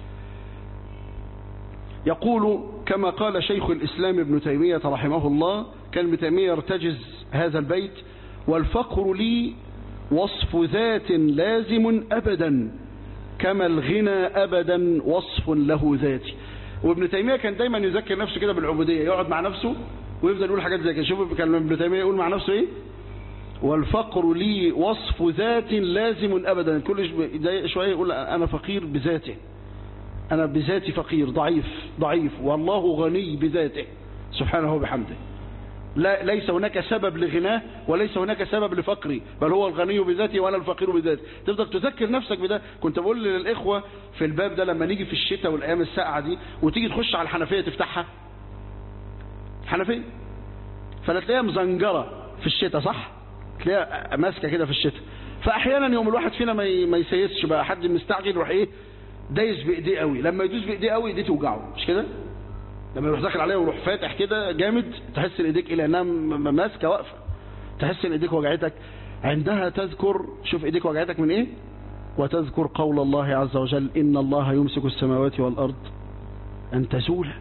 يقول كما قال شيخ الإسلام ابن تيمية رحمه الله كان ابن تيمية يرتجز هذا البيت والفقر لي وصف ذات لازم أبدا كما الغنى أبدا وصف له ذاتي وابن تيمية كان دايما يذكر نفسه كده بالعبودية يقعد مع نفسه ويفضل يقول حاجات زي كده شوف كان ابن تيمية يقول مع نفسه ايه والفقر لي وصف ذات لازم أبدا كل شوية يقول أنا فقير بذاته أنا بذاتي فقير ضعيف ضعيف والله غني بذاته سبحانه وبحمده لا ليس هناك سبب لغناه وليس هناك سبب لفقري بل هو الغني بذاته وانا الفقير بذاتي تفضل تذكر نفسك بده كنت بقول للاخوه في الباب ده لما نيجي في الشتاء والايام الساقعه دي وتيجي تخش على الحنفيه تفتحها الحنفيه فلا تلاقيها مزنجره في الشتاء صح تلاقيها ماسكه كده في الشتاء فاحيانا يوم الواحد فينا ما ما يسيسش بقى حد مستعجل يروح ايه دايس بايديه قوي لما يدوس بايديه قوي ايديه توجعه مش كده لما يروح داخل عليها ويروح فاتح كده جامد تحس ان ايديك الى انها ماسكه واقفه تحس ان ايديك وجعتك عندها تذكر شوف ايديك وجعتك من ايه وتذكر قول الله عز وجل إن الله يمسك السماوات والأرض أن تزولا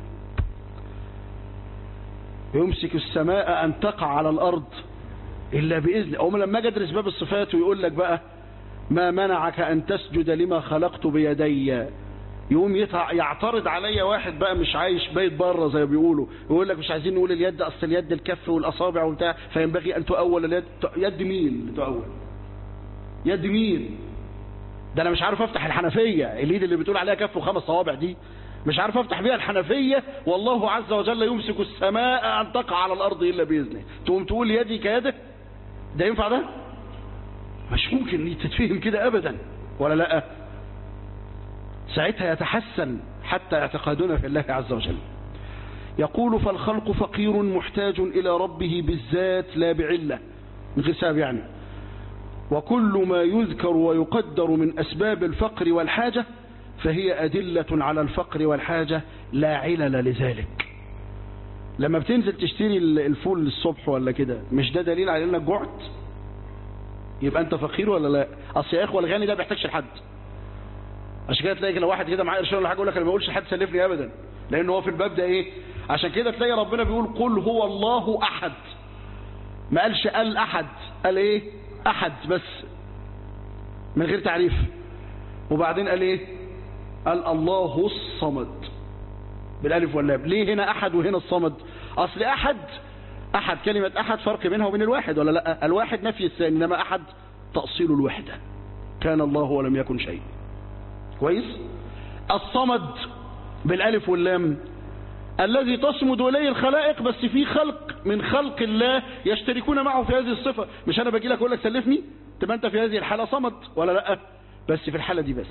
يمسك السماء أن تقع على الأرض إلا بإذن أو لما أجي أدرس باب الصفات ويقول لك بقى ما منعك أن تسجد لما خلقت بيدي يقوم يطع- يعترض عليا واحد بقى مش عايش بايت بره زي ما بيقولوا يقول لك مش عايزين نقول اليد اصل اليد الكف والاصابع وبتاع فينبغي ان تؤول اليد يد مين اللي تؤول يد مين ده انا مش عارف افتح الحنفيه اليد اللي بتقول عليها كف وخمس صوابع دي مش عارف افتح بيها الحنفيه والله عز وجل يمسك السماء ان تقع على الارض الا باذنه تقوم تقول يدي كيده ده ينفع ده مش ممكن تتفهم كده ابدا ولا لا ساعتها يتحسن حتى اعتقادنا في الله عز وجل يقول فالخلق فقير محتاج إلى ربه بالذات لا بعلة من غير سبب يعني وكل ما يذكر ويقدر من أسباب الفقر والحاجة فهي أدلة على الفقر والحاجة لا علل لذلك لما بتنزل تشتري الفول الصبح ولا كده مش ده دليل على انك جعت يبقى انت فقير ولا لا اصل يا اخوه الغني ده ما بيحتاجش لحد عشان كده تلاقي لو واحد كده معاه قرشين ولا حاجه يقول لك انا ما بقولش لحد سلفني ابدا لان هو في الباب ده ايه عشان كده تلاقي ربنا بيقول قل هو الله احد ما قالش قال احد قال ايه احد بس من غير تعريف وبعدين قال ايه قال الله الصمد بالالف واللام ليه هنا احد وهنا الصمد اصل احد احد كلمه احد فرق بينها وبين الواحد ولا لا الواحد نفي الثاني انما احد تاصيل الوحده كان الله ولم يكن شيء كويس الصمد بالالف واللام الذي تصمد اليه الخلائق بس في خلق من خلق الله يشتركون معه في هذه الصفه مش انا باجي لك اقول لك سلفني تبقى انت في هذه الحاله صمد ولا لا بس في الحاله دي بس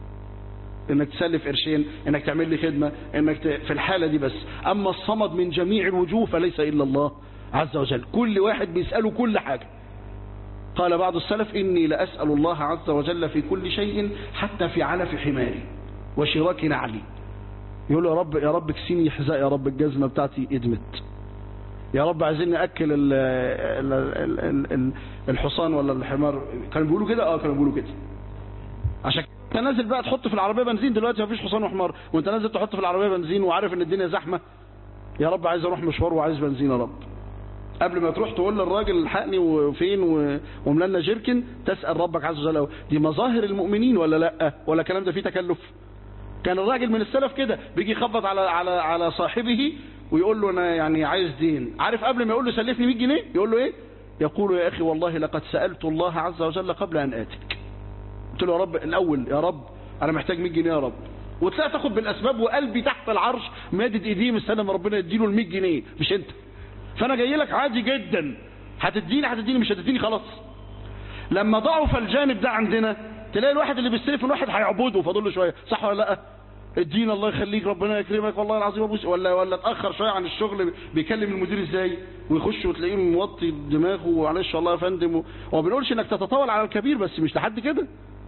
انك تسلف قرشين انك تعمل لي خدمه انك ت... في الحاله دي بس اما الصمد من جميع الوجوه فليس الا الله عز وجل كل واحد بيساله كل حاجه قال بعض السلف إني لأسأل الله عز وجل في كل شيء حتى في علف حماري وشراك نعلي يقول له يا رب يا رب كسيني حذاء يا رب الجزمة بتاعتي ادمت يا رب عايزين نأكل ال ال ال ال ال الحصان ولا الحمار كانوا بيقولوا كده اه كانوا بيقولوا كده عشان انت نازل بقى تحط في العربية بنزين دلوقتي مفيش حصان وحمار وانت نازل تحط في العربية بنزين وعارف ان الدنيا زحمة يا رب عايز اروح مشوار وعايز بنزين يا رب قبل ما تروح تقول للراجل الحقني وفين وملنا جيركن تسأل ربك عز وجل دي مظاهر المؤمنين ولا لا ولا الكلام ده فيه تكلف كان الراجل من السلف كده بيجي يخبط على على على صاحبه ويقول له انا يعني عايز دين عارف قبل ما يقول له سلفني 100 جنيه يقول له ايه يقول يا اخي والله لقد سألت الله عز وجل قبل ان اتك قلت له يا رب الاول يا رب انا محتاج 100 جنيه يا رب وتلاقي تاخد بالاسباب وقلبي تحت العرش مادد ايديه مستني ما ربنا يديله ال 100 جنيه مش انت فانا جاي لك عادي جدا هتديني هتديني مش هتديني خلاص لما ضعف الجانب ده عندنا تلاقي الواحد اللي بيستلف من واحد هيعبده فاضل له شويه صح ولا لا ادينا الله يخليك ربنا يكرمك والله العظيم ابوس ولا ولا اتاخر شويه عن الشغل بيكلم المدير ازاي ويخش وتلاقيه موطي دماغه ومعلش الله يا فندم وما بنقولش انك تتطاول على الكبير بس مش لحد كده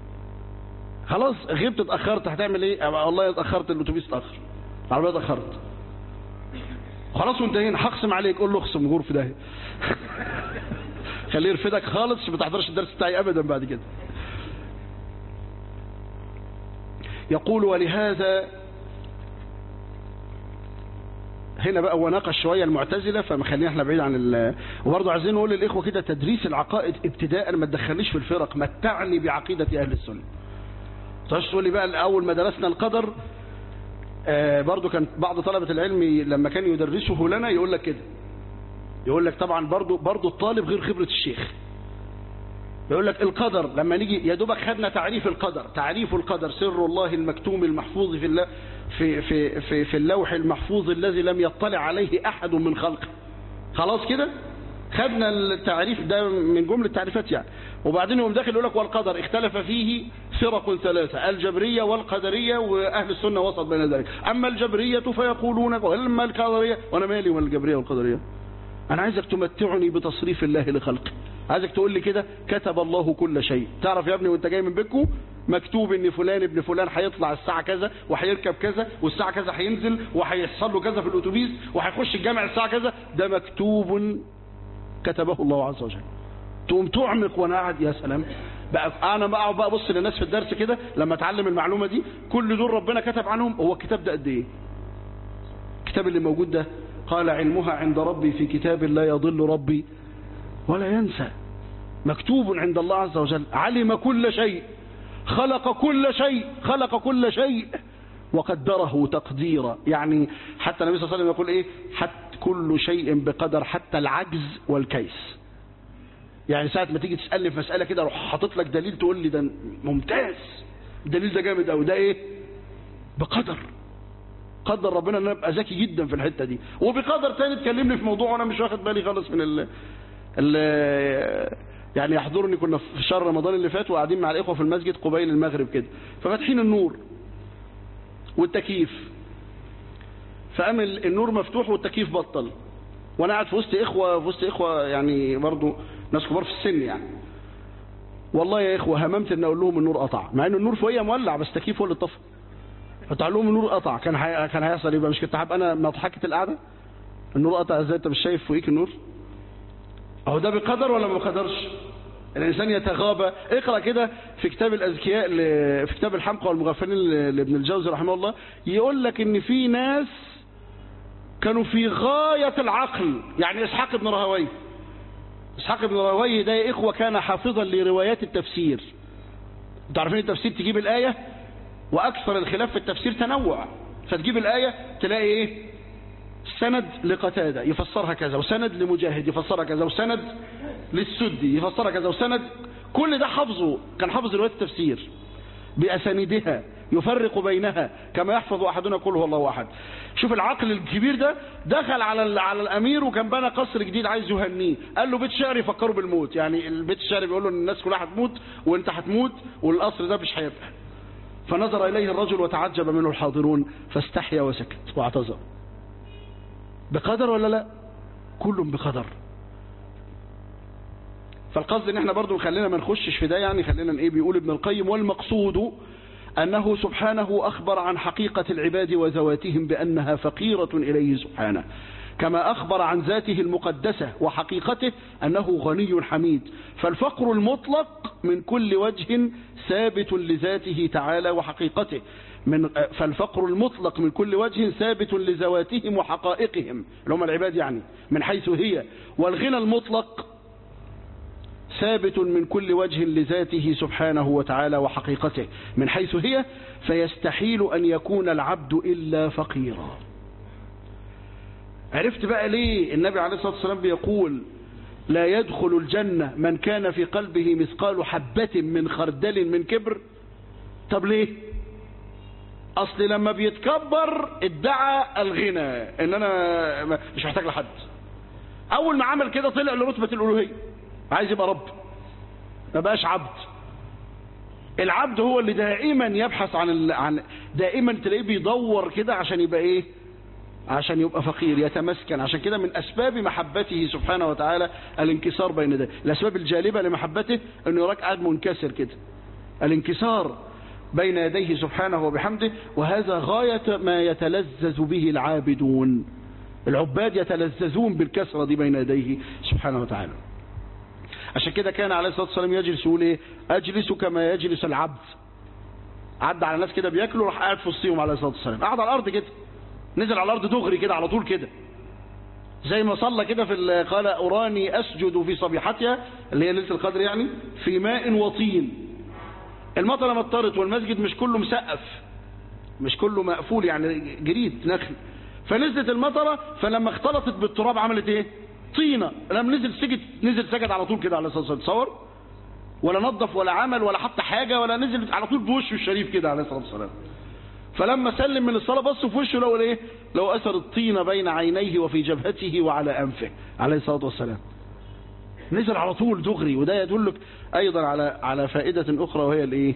خلاص غبت اتاخرت هتعمل ايه والله اتاخرت الاتوبيس اتاخر العربيه اتاخرت خلاص وانتهينا هخصم عليك قول له اخصم جور في داهيه خليه يرفدك خالص ما تحضرش الدرس بتاعي ابدا بعد كده يقول ولهذا هنا بقى وناقش شويه المعتزله فمخلينا احنا بعيد عن ال... وبرضه عايزين نقول للاخوه كده تدريس العقائد ابتداء ما تدخلنيش في الفرق متعني بعقيده اهل السنه تقعدش تقول لي بقى اول ما درسنا القدر آه برضو كان بعض طلبة العلم لما كان يدرسه لنا يقول لك كده يقول لك طبعا برضو, برضو الطالب غير خبرة الشيخ يقول لك القدر لما نيجي يا دوبك خدنا تعريف القدر تعريف القدر سر الله المكتوم المحفوظ في الله في في في, في اللوح المحفوظ الذي لم يطلع عليه احد من خلقه خلاص كده خدنا التعريف ده من جملة التعريفات يعني وبعدين يقوم داخل يقول لك والقدر اختلف فيه فرق ثلاثة الجبرية والقدرية وأهل السنة وسط بين ذلك أما الجبرية فيقولون أما القدرية وأنا مالي ومن الجبرية والقدرية أنا عايزك تمتعني بتصريف الله لخلقه عايزك تقول لي كده كتب الله كل شيء تعرف يا ابني وانت جاي من بيتكم مكتوب ان فلان ابن فلان هيطلع الساعة كذا وهيركب كذا والساعة كذا هينزل وهيحصل له كذا في الاتوبيس وهيخش الجامع الساعة كذا ده مكتوب كتبه الله عز وجل تقوم تعمق وانا قاعد يا سلام بقى انا بقى بقى ابص للناس في الدرس كده لما اتعلم المعلومه دي كل دول ربنا كتب عنهم هو الكتاب ده قد ايه الكتاب اللي موجود ده قال علمها عند ربي في كتاب لا يضل ربي ولا ينسى مكتوب عند الله عز وجل علم كل شيء خلق كل شيء خلق كل شيء وقدره تقديرا يعني حتى النبي صلى الله عليه وسلم يقول ايه حتى كل شيء بقدر حتى العجز والكيس يعني ساعة ما تيجي تسألني في مسألة كده اروح حاطط لك دليل تقول لي ده ممتاز الدليل ده جامد قوي ده ايه بقدر قدر ربنا ان انا ابقى ذكي جدا في الحته دي وبقدر تاني تكلمني في موضوع وانا مش واخد بالي خالص من ال ال يعني يحضرني كنا في شهر رمضان اللي فات وقاعدين مع الاخوه في المسجد قبيل المغرب كده ففاتحين النور والتكييف فقام النور مفتوح والتكييف بطل وانا قاعد في وسط اخوه في وسط اخوه يعني برضو ناس كبار في السن يعني والله يا اخوه هممت ان اقول لهم النور قطع مع ان النور فوقيه مولع بس التكييف هو اللي اتطفى قلت لهم النور قطع كان حي... كان هيحصل يبقى مش كنت هبقى انا مضحكه القعده النور قطع ازاي انت مش شايف فوقيك النور اهو ده بقدر ولا ما بقدرش الانسان يتغابى اقرا كده في كتاب الاذكياء ل... في كتاب الحمقى والمغفلين ل- لابن الجوزي رحمه الله يقول لك ان في ناس كانوا في غايه العقل يعني اسحاق بن راهويه اسحاق بن راهويه ده يا اخوه كان حافظا لروايات التفسير انتوا عارفين التفسير تجيب الايه واكثر الخلاف في التفسير تنوع فتجيب الايه تلاقي ايه سند لقتادة يفسرها كذا وسند لمجاهد يفسرها كذا وسند للسدي يفسرها كذا وسند كل ده حفظه كان حافظ رواية التفسير بأسانيدها يفرق بينها كما يحفظ أحدنا قل هو الله أحد شوف العقل الكبير ده دخل على ال- على الأمير وكان بنى قصر جديد عايز يهنيه قال له بيت شعر يفكروا بالموت يعني البيت الشعر بيقول له إن الناس كلها هتموت وانت هتموت والقصر ده مش هيبقى فنظر إليه الرجل وتعجب منه الحاضرون فاستحيا وسكت واعتذر بقدر ولا لا كل بقدر فالقصد ان احنا برضو خلينا ما نخشش في ده يعني خلينا ايه بيقول ابن القيم والمقصود انه سبحانه اخبر عن حقيقة العباد وذواتهم بانها فقيرة اليه سبحانه كما اخبر عن ذاته المقدسة وحقيقته انه غني حميد فالفقر المطلق من كل وجه ثابت لذاته تعالى وحقيقته من فالفقر المطلق من كل وجه ثابت لذواتهم وحقائقهم اللي هم العباد يعني من حيث هي والغنى المطلق ثابت من كل وجه لذاته سبحانه وتعالى وحقيقته من حيث هي فيستحيل أن يكون العبد إلا فقيرا عرفت بقى ليه النبي عليه الصلاة والسلام بيقول لا يدخل الجنة من كان في قلبه مثقال حبة من خردل من كبر طب ليه اصل لما بيتكبر ادعى الغنى ان انا مش محتاج لحد اول ما عمل كده طلع لرتبة الالوهية عايز يبقى رب ما بقاش عبد العبد هو اللي دائما يبحث عن ال... عن دائما تلاقيه بيدور كده عشان يبقى ايه عشان يبقى فقير يتمسكن عشان كده من اسباب محبته سبحانه وتعالى الانكسار بين يديه الاسباب الجالبه لمحبته انه يراك قاعد منكسر كده الانكسار بين يديه سبحانه وبحمده وهذا غايه ما يتلذذ به العابدون العباد يتلذذون بالكسره دي بين يديه سبحانه وتعالى عشان كده كان عليه الصلاه والسلام يجلس يقول ايه اجلس كما يجلس العبد عدى على ناس كده بياكلوا راح قاعد في وسطهم عليه الصلاه والسلام قعد على الارض كده نزل على الارض دغري كده على طول كده زي ما صلى كده في ال- قال اراني اسجد في صبيحتها اللي هي ليله القدر يعني في ماء وطين المطره مطرت والمسجد مش كله مسقف مش كله مقفول يعني جريد نخل فنزلت المطره فلما اختلطت بالتراب عملت ايه طينه لما نزل سجد نزل سجد على طول كده على الصلاه والسلام تصور ولا نظف ولا عمل ولا حط حاجه ولا نزل على طول بوشه الشريف كده عليه الصلاه والسلام فلما سلم من الصلاة بص في وشه لو ايه لو أثر الطين بين عينيه وفي جبهته وعلى أنفه عليه الصلاة والسلام نزل على طول دغري وده يدلك أيضا على على فائدة أخرى وهي الإيه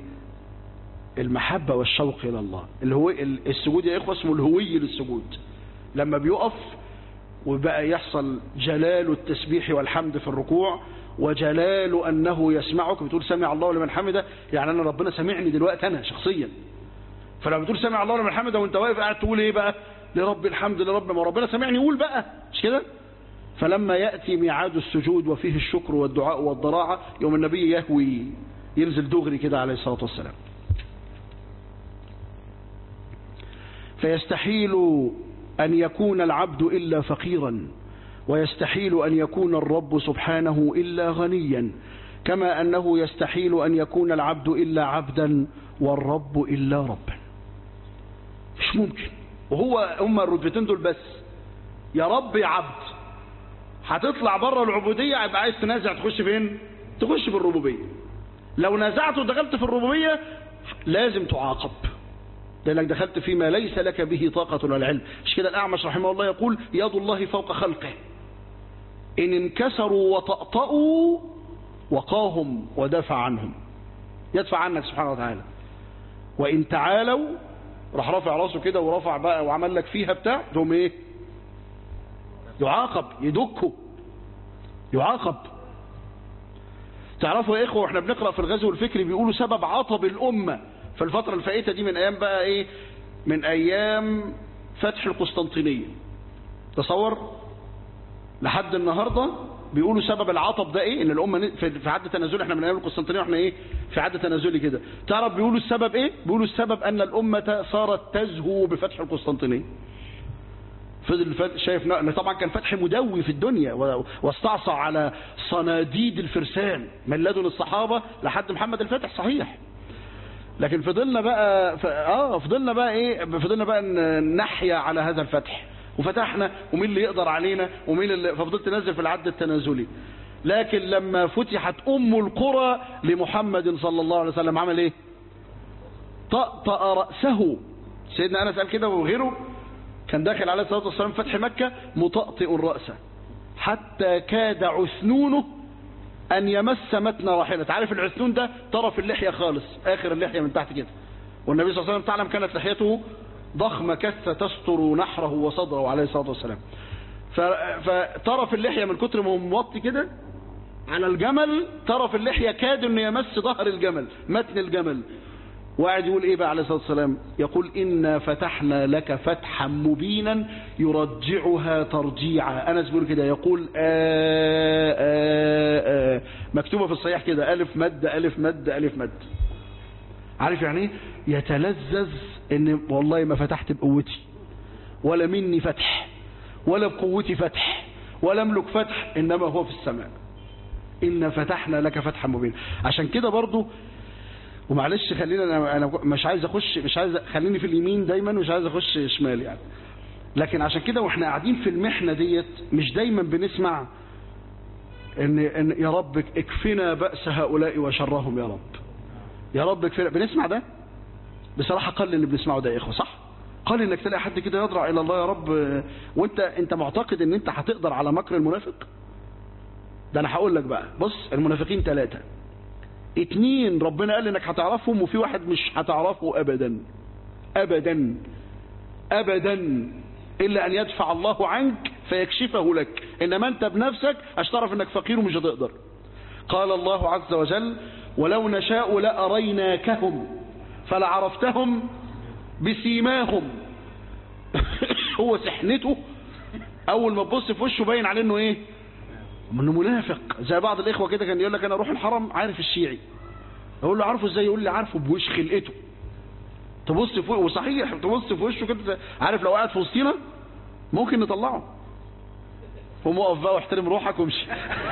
المحبة والشوق إلى الله اللي هو السجود يا إخوة اسمه الهوي للسجود لما بيقف وبقى يحصل جلال التسبيح والحمد في الركوع وجلال أنه يسمعك بتقول سمع الله لمن حمده يعني أنا ربنا سمعني دلوقتي أنا شخصيا فلما بتقول سمع الله لمن حمده وانت واقف قاعد تقول ايه بقى لرب الحمد لرب ما ربنا سمعني يقول بقى مش كده فلما يأتي ميعاد السجود وفيه الشكر والدعاء والضراعة يوم النبي يهوي ينزل دغري كده عليه الصلاة والسلام فيستحيل أن يكون العبد إلا فقيرا ويستحيل أن يكون الرب سبحانه إلا غنيا كما أنه يستحيل أن يكون العبد إلا عبدا والرب إلا ربا مش ممكن وهو هم الرتبتين دول بس يا رب يا عبد هتطلع بره العبودية يبقى عايز تنازع تخش فين تخش في الربوبية لو نازعت ودخلت في الربوبية لازم تعاقب لأنك دخلت فيما ليس لك به طاقة ولا علم مش كده الأعمش رحمه الله يقول يد الله فوق خلقه إن انكسروا وطأطأوا وقاهم ودافع عنهم يدفع عنك سبحانه وتعالى وإن تعالوا راح رافع راسه كده ورفع بقى وعمل لك فيها بتاع تقوم ايه يعاقب يدكه يعاقب تعرفوا يا اخوه واحنا بنقرا في الغزو الفكري بيقولوا سبب عطب الامه في الفتره الفائته دي من ايام بقى ايه من ايام فتح القسطنطينيه تصور لحد النهارده بيقولوا سبب العطب ده ايه ان الامه في عد تنازلي احنا من ايام القسطنطينيه واحنا ايه في عد تنازلي كده تعرف بيقولوا السبب ايه بيقولوا السبب ان الامه صارت تزهو بفتح القسطنطينيه فضل شايف طبعا كان فتح مدوي في الدنيا واستعصى على صناديد الفرسان من لدن الصحابه لحد محمد الفاتح صحيح لكن فضلنا بقى ف... اه فضلنا بقى ايه فضلنا بقى نحيا على هذا الفتح وفتحنا ومين اللي يقدر علينا ومين اللي ففضلت ننزل في العد التنازلي لكن لما فتحت ام القرى لمحمد صلى الله عليه وسلم عمل ايه طأطأ رأسه سيدنا انس قال كده وغيره كان داخل عليه الصلاه والسلام فتح مكه مطأطئ الرأس حتى كاد عثنونه ان يمس متن راحلته عارف العثنون ده طرف اللحيه خالص اخر اللحيه من تحت كده والنبي صلى الله عليه وسلم تعلم كانت لحيته ضخمة كثة تستر نحره وصدره عليه الصلاة والسلام فطرف اللحية من كتر ما هو موطي كده على الجمل طرف اللحية كاد انه يمس ظهر الجمل متن الجمل وقاعد يقول ايه بقى عليه الصلاة والسلام يقول إنا فتحنا لك فتحا مبينا يرجعها ترجيعا أنس بيقول كده يقول آآ آآ آآ مكتوبة في الصحيح كده ألف مد ألف مد ألف مد عارف يعني ايه يتلذذ ان والله ما فتحت بقوتي ولا مني فتح ولا بقوتي فتح ولا املك فتح انما هو في السماء ان فتحنا لك فتحا مبينا عشان كده برضو ومعلش خلينا انا انا مش عايز اخش مش عايز خليني في اليمين دايما مش عايز اخش شمال يعني لكن عشان كده واحنا قاعدين في المحنه ديت مش دايما بنسمع ان, إن يا رب اكفنا باس هؤلاء وشرهم يا رب يا رب اكفنا بنسمع ده بصراحه قل اللي بنسمعه ده يا اخوه صح قال انك تلاقي حد كده يضرع الى الله يا رب وانت انت معتقد ان انت هتقدر على مكر المنافق ده انا هقول لك بقى بص المنافقين ثلاثه اتنين ربنا قال انك هتعرفهم وفي واحد مش هتعرفه ابدا ابدا ابدا الا ان يدفع الله عنك فيكشفه لك انما انت بنفسك هتعرف انك فقير ومش هتقدر قال الله عز وجل ولو نشاء لاريناكهم فلعرفتهم بسيماهم هو سحنته اول ما تبص في وشه باين عليه انه ايه انه منافق زي بعض الاخوه كده كان يقول لك انا اروح الحرم عارف الشيعي اقول له عارفه ازاي يقول لي عارفه بوش خلقته تبص فوق وصحيح تبص في وشه كده عارف لو قاعد في وسطينا ممكن نطلعه قوم اقف بقى واحترم روحك وامشي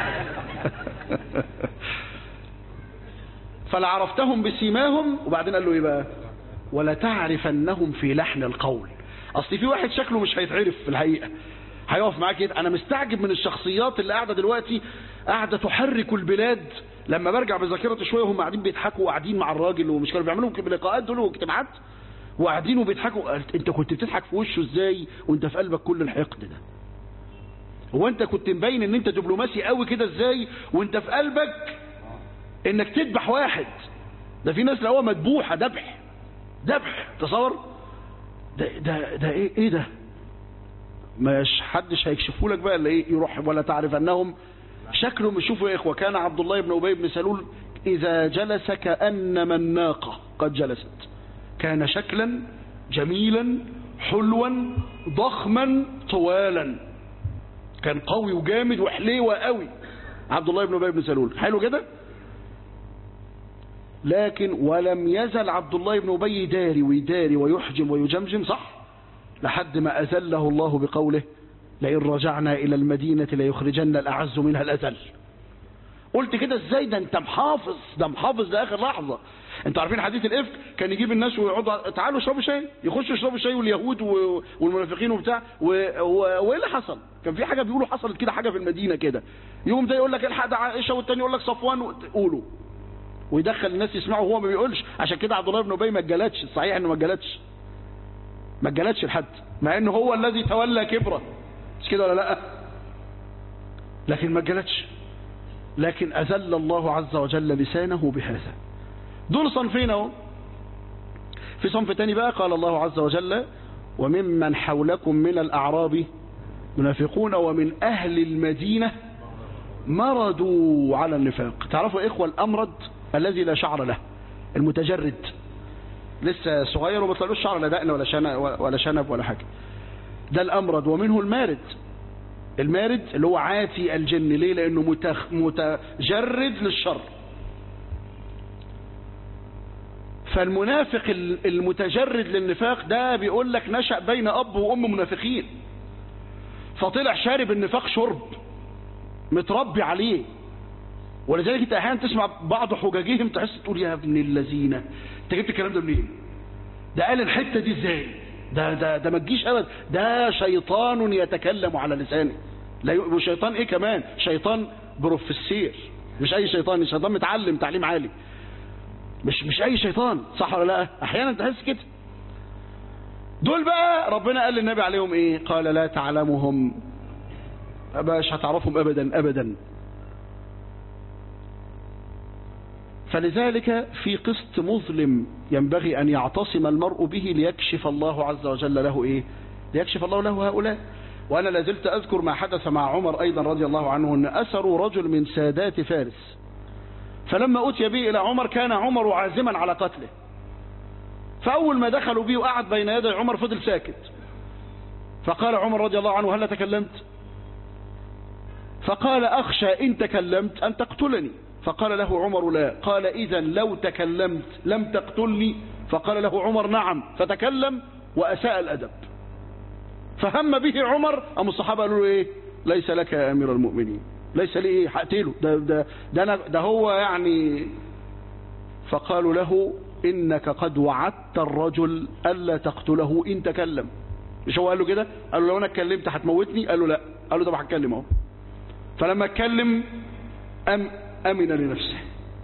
فلعرفتهم بسيماهم وبعدين قال له ايه بقى ولا تعرفنهم في لحن القول اصل في واحد شكله مش هيتعرف في الحقيقه هيقف معاك كده انا مستعجب من الشخصيات اللي قاعده دلوقتي قاعده تحرك البلاد لما برجع بذاكرتي شويه وهم قاعدين بيضحكوا وقاعدين مع الراجل ومش كانوا بيعملوا لقاءات دول واجتماعات وقاعدين وبيضحكوا انت كنت بتضحك في وشه ازاي وانت في قلبك كل الحقد ده هو انت كنت مبين ان انت دبلوماسي قوي كده ازاي وانت في قلبك انك تذبح واحد ده في ناس لقوها مذبوحه ذبح ذبح تصور ده ده ده ايه ايه ده مش حدش هيكشفوا لك بقى الا ايه يروح ولا تعرف انهم شكلهم شوفوا يا اخوه كان عبد الله بن ابي بن سلول اذا جلس كانما الناقه قد جلست كان شكلا جميلا حلوا ضخما طوالا كان قوي وجامد وحليوه قوي عبد الله بن ابي بن سلول حلو كده لكن ولم يزل عبد الله بن أبي يداري ويداري ويحجم ويجمجم صح لحد ما أذله الله بقوله لئن رجعنا إلى المدينة ليخرجن الأعز منها الأذل قلت كده ازاي ده انت محافظ ده محافظ لاخر لحظه انتوا عارفين حديث الافك كان يجيب الناس ويقعدوا تعالوا اشربوا شاي يخشوا يشربوا شاي واليهود و- والمنافقين وبتاع و- و- وايه اللي حصل كان في حاجه بيقولوا حصلت كده حاجه في المدينه كده يوم ده يقول لك الحق ده عائشه والتاني يقول لك صفوان و- قولوا ويدخل الناس يسمعوا وهو ما بيقولش عشان كده عبد الله بن ابي ما اتجلدش الصحيح انه ما اتجلدش ما اتجلدش لحد مع انه هو الذي تولى كبره مش كده ولا لا لكن ما اتجلدش لكن أذل الله عز وجل لسانه بهذا دول صنفين اهو في صنف تاني بقى قال الله عز وجل وممن حولكم من الأعراب منافقون ومن أهل المدينة مرضوا على النفاق تعرفوا يا إخوة الأمرد الذي لا شعر له المتجرد لسه صغير وما طلعوش شعر لا دقن ولا شنب ولا شنب ولا حاجة ده الأمرد ومنه المارد المارد اللي هو عاتي الجن ليه لانه متخ... متجرد للشر فالمنافق ال- المتجرد للنفاق ده بيقول لك نشأ بين اب وام منافقين فطلع شارب النفاق شرب متربي عليه ولذلك انت احيانا تسمع بعض حجاجهم تحس تقول يا ابن اللذينه انت جبت الكلام ده منين ده قال الحته دي ازاي ده ده ده ما تجيش ابدا ده شيطان يتكلم على لسانه لا ي- وشيطان ايه كمان شيطان بروفيسير مش اي شيطان شيطان متعلم تعليم عالي مش مش اي شيطان صح ولا لا احيانا تحس كده دول بقى ربنا قال للنبي عليهم ايه قال لا تعلمهم مش هتعرفهم ابدا ابدا فلذلك في قسط مظلم ينبغي أن يعتصم المرء به ليكشف الله عز وجل له إيه ليكشف الله له هؤلاء وأنا لازلت أذكر ما حدث مع عمر أيضا رضي الله عنه أن أسروا رجل من سادات فارس فلما أتي به إلى عمر كان عمر عازما على قتله فأول ما دخلوا به وقعد بين يدي عمر فضل ساكت فقال عمر رضي الله عنه هل تكلمت فقال أخشى إن تكلمت أن تقتلني فقال له عمر لا قال إذا لو تكلمت لم تقتلني فقال له عمر نعم فتكلم وأساء الأدب فهم به عمر أم الصحابة قالوا له إيه ليس لك يا أمير المؤمنين ليس لي إيه هقتله ده, ده, ده, أنا ده هو يعني فقالوا له إنك قد وعدت الرجل ألا تقتله إن تكلم مش هو قال له كده قال له لو أنا اتكلمت هتموتني قال له لا قال له طب هتكلم اهو فلما اتكلم أم أمن لنفسه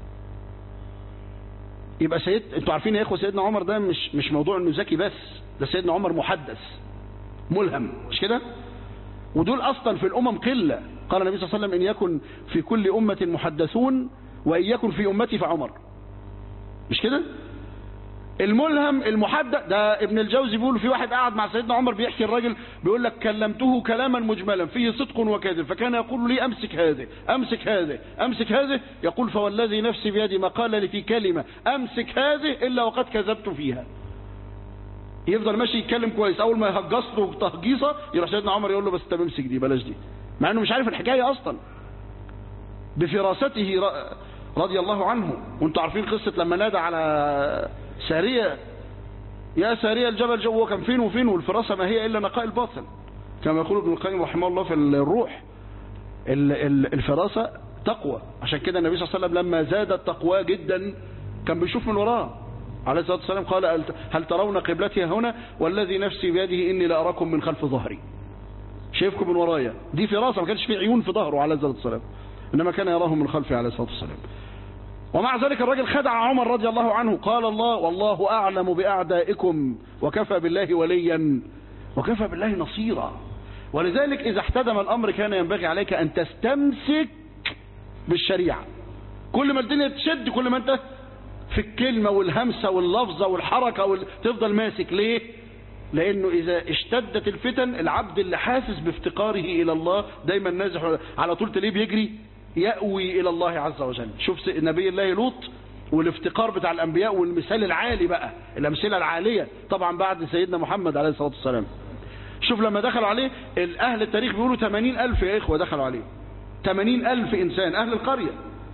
يبقى سيد انتوا عارفين يا اخوه سيدنا عمر ده مش مش موضوع انه ذكي بس ده سيدنا عمر محدث ملهم مش كده ودول اصلا في الامم قله قال النبي صلى الله عليه وسلم ان يكن في كل امه محدثون وان يكن في امتي فعمر مش كده الملهم المحدث ده ابن الجوزي بيقول في واحد قاعد مع سيدنا عمر بيحكي الراجل بيقول لك كلمته كلاما مجملا فيه صدق وكذب فكان يقول لي امسك هذه امسك هذه امسك هذه يقول فوالذي نفسي بيدي ما قال لي في كلمه امسك هذه الا وقد كذبت فيها يفضل ماشي يتكلم كويس اول ما يهجص له تهجيصه يروح سيدنا عمر يقول له بس انت امسك دي بلاش دي مع انه مش عارف الحكايه اصلا بفراسته ر- رضي الله عنه وانتوا عارفين قصه لما نادى على ساريه يا ساريه الجبل جو هو كان فين وفين والفراسه ما هي الا نقاء الباطن كما يقول ابن القيم رحمه الله في الروح ال- ال- الفراسه تقوى عشان كده النبي صلى الله عليه وسلم لما زادت تقواه جدا كان بيشوف من وراه عليه الصلاه والسلام قال هل- هل ترون قبلتي هنا والذي نفسي بيده اني لاراكم من خلف ظهري شايفكم من ورايا دي فراسه ما كانش في عيون في ظهره عليه الصلاه والسلام انما كان يراهم من خلفه عليه الصلاه والسلام ومع ذلك الرجل خدع عمر رضي الله عنه قال الله والله أعلم بأعدائكم وكفى بالله وليا وكفى بالله نصيرا ولذلك إذا احتدم الأمر كان ينبغي عليك أن تستمسك بالشريعة كل ما الدنيا تشد كل ما أنت في الكلمة والهمسة واللفظة والحركة وال... تفضل ماسك ليه لأنه إذا اشتدت الفتن العبد اللي حاسس بافتقاره إلى الله دايما نازح على طول تلاقيه بيجري يأوي إلى الله عز وجل شوف س- نبي الله لوط والافتقار بتاع الأنبياء والمثال العالي بقى الأمثلة العالية طبعا بعد سيدنا محمد عليه الصلاة والسلام شوف لما دخلوا عليه أهل التاريخ بيقولوا 80 ألف يا إخوة دخلوا عليه 80 ألف إنسان أهل القرية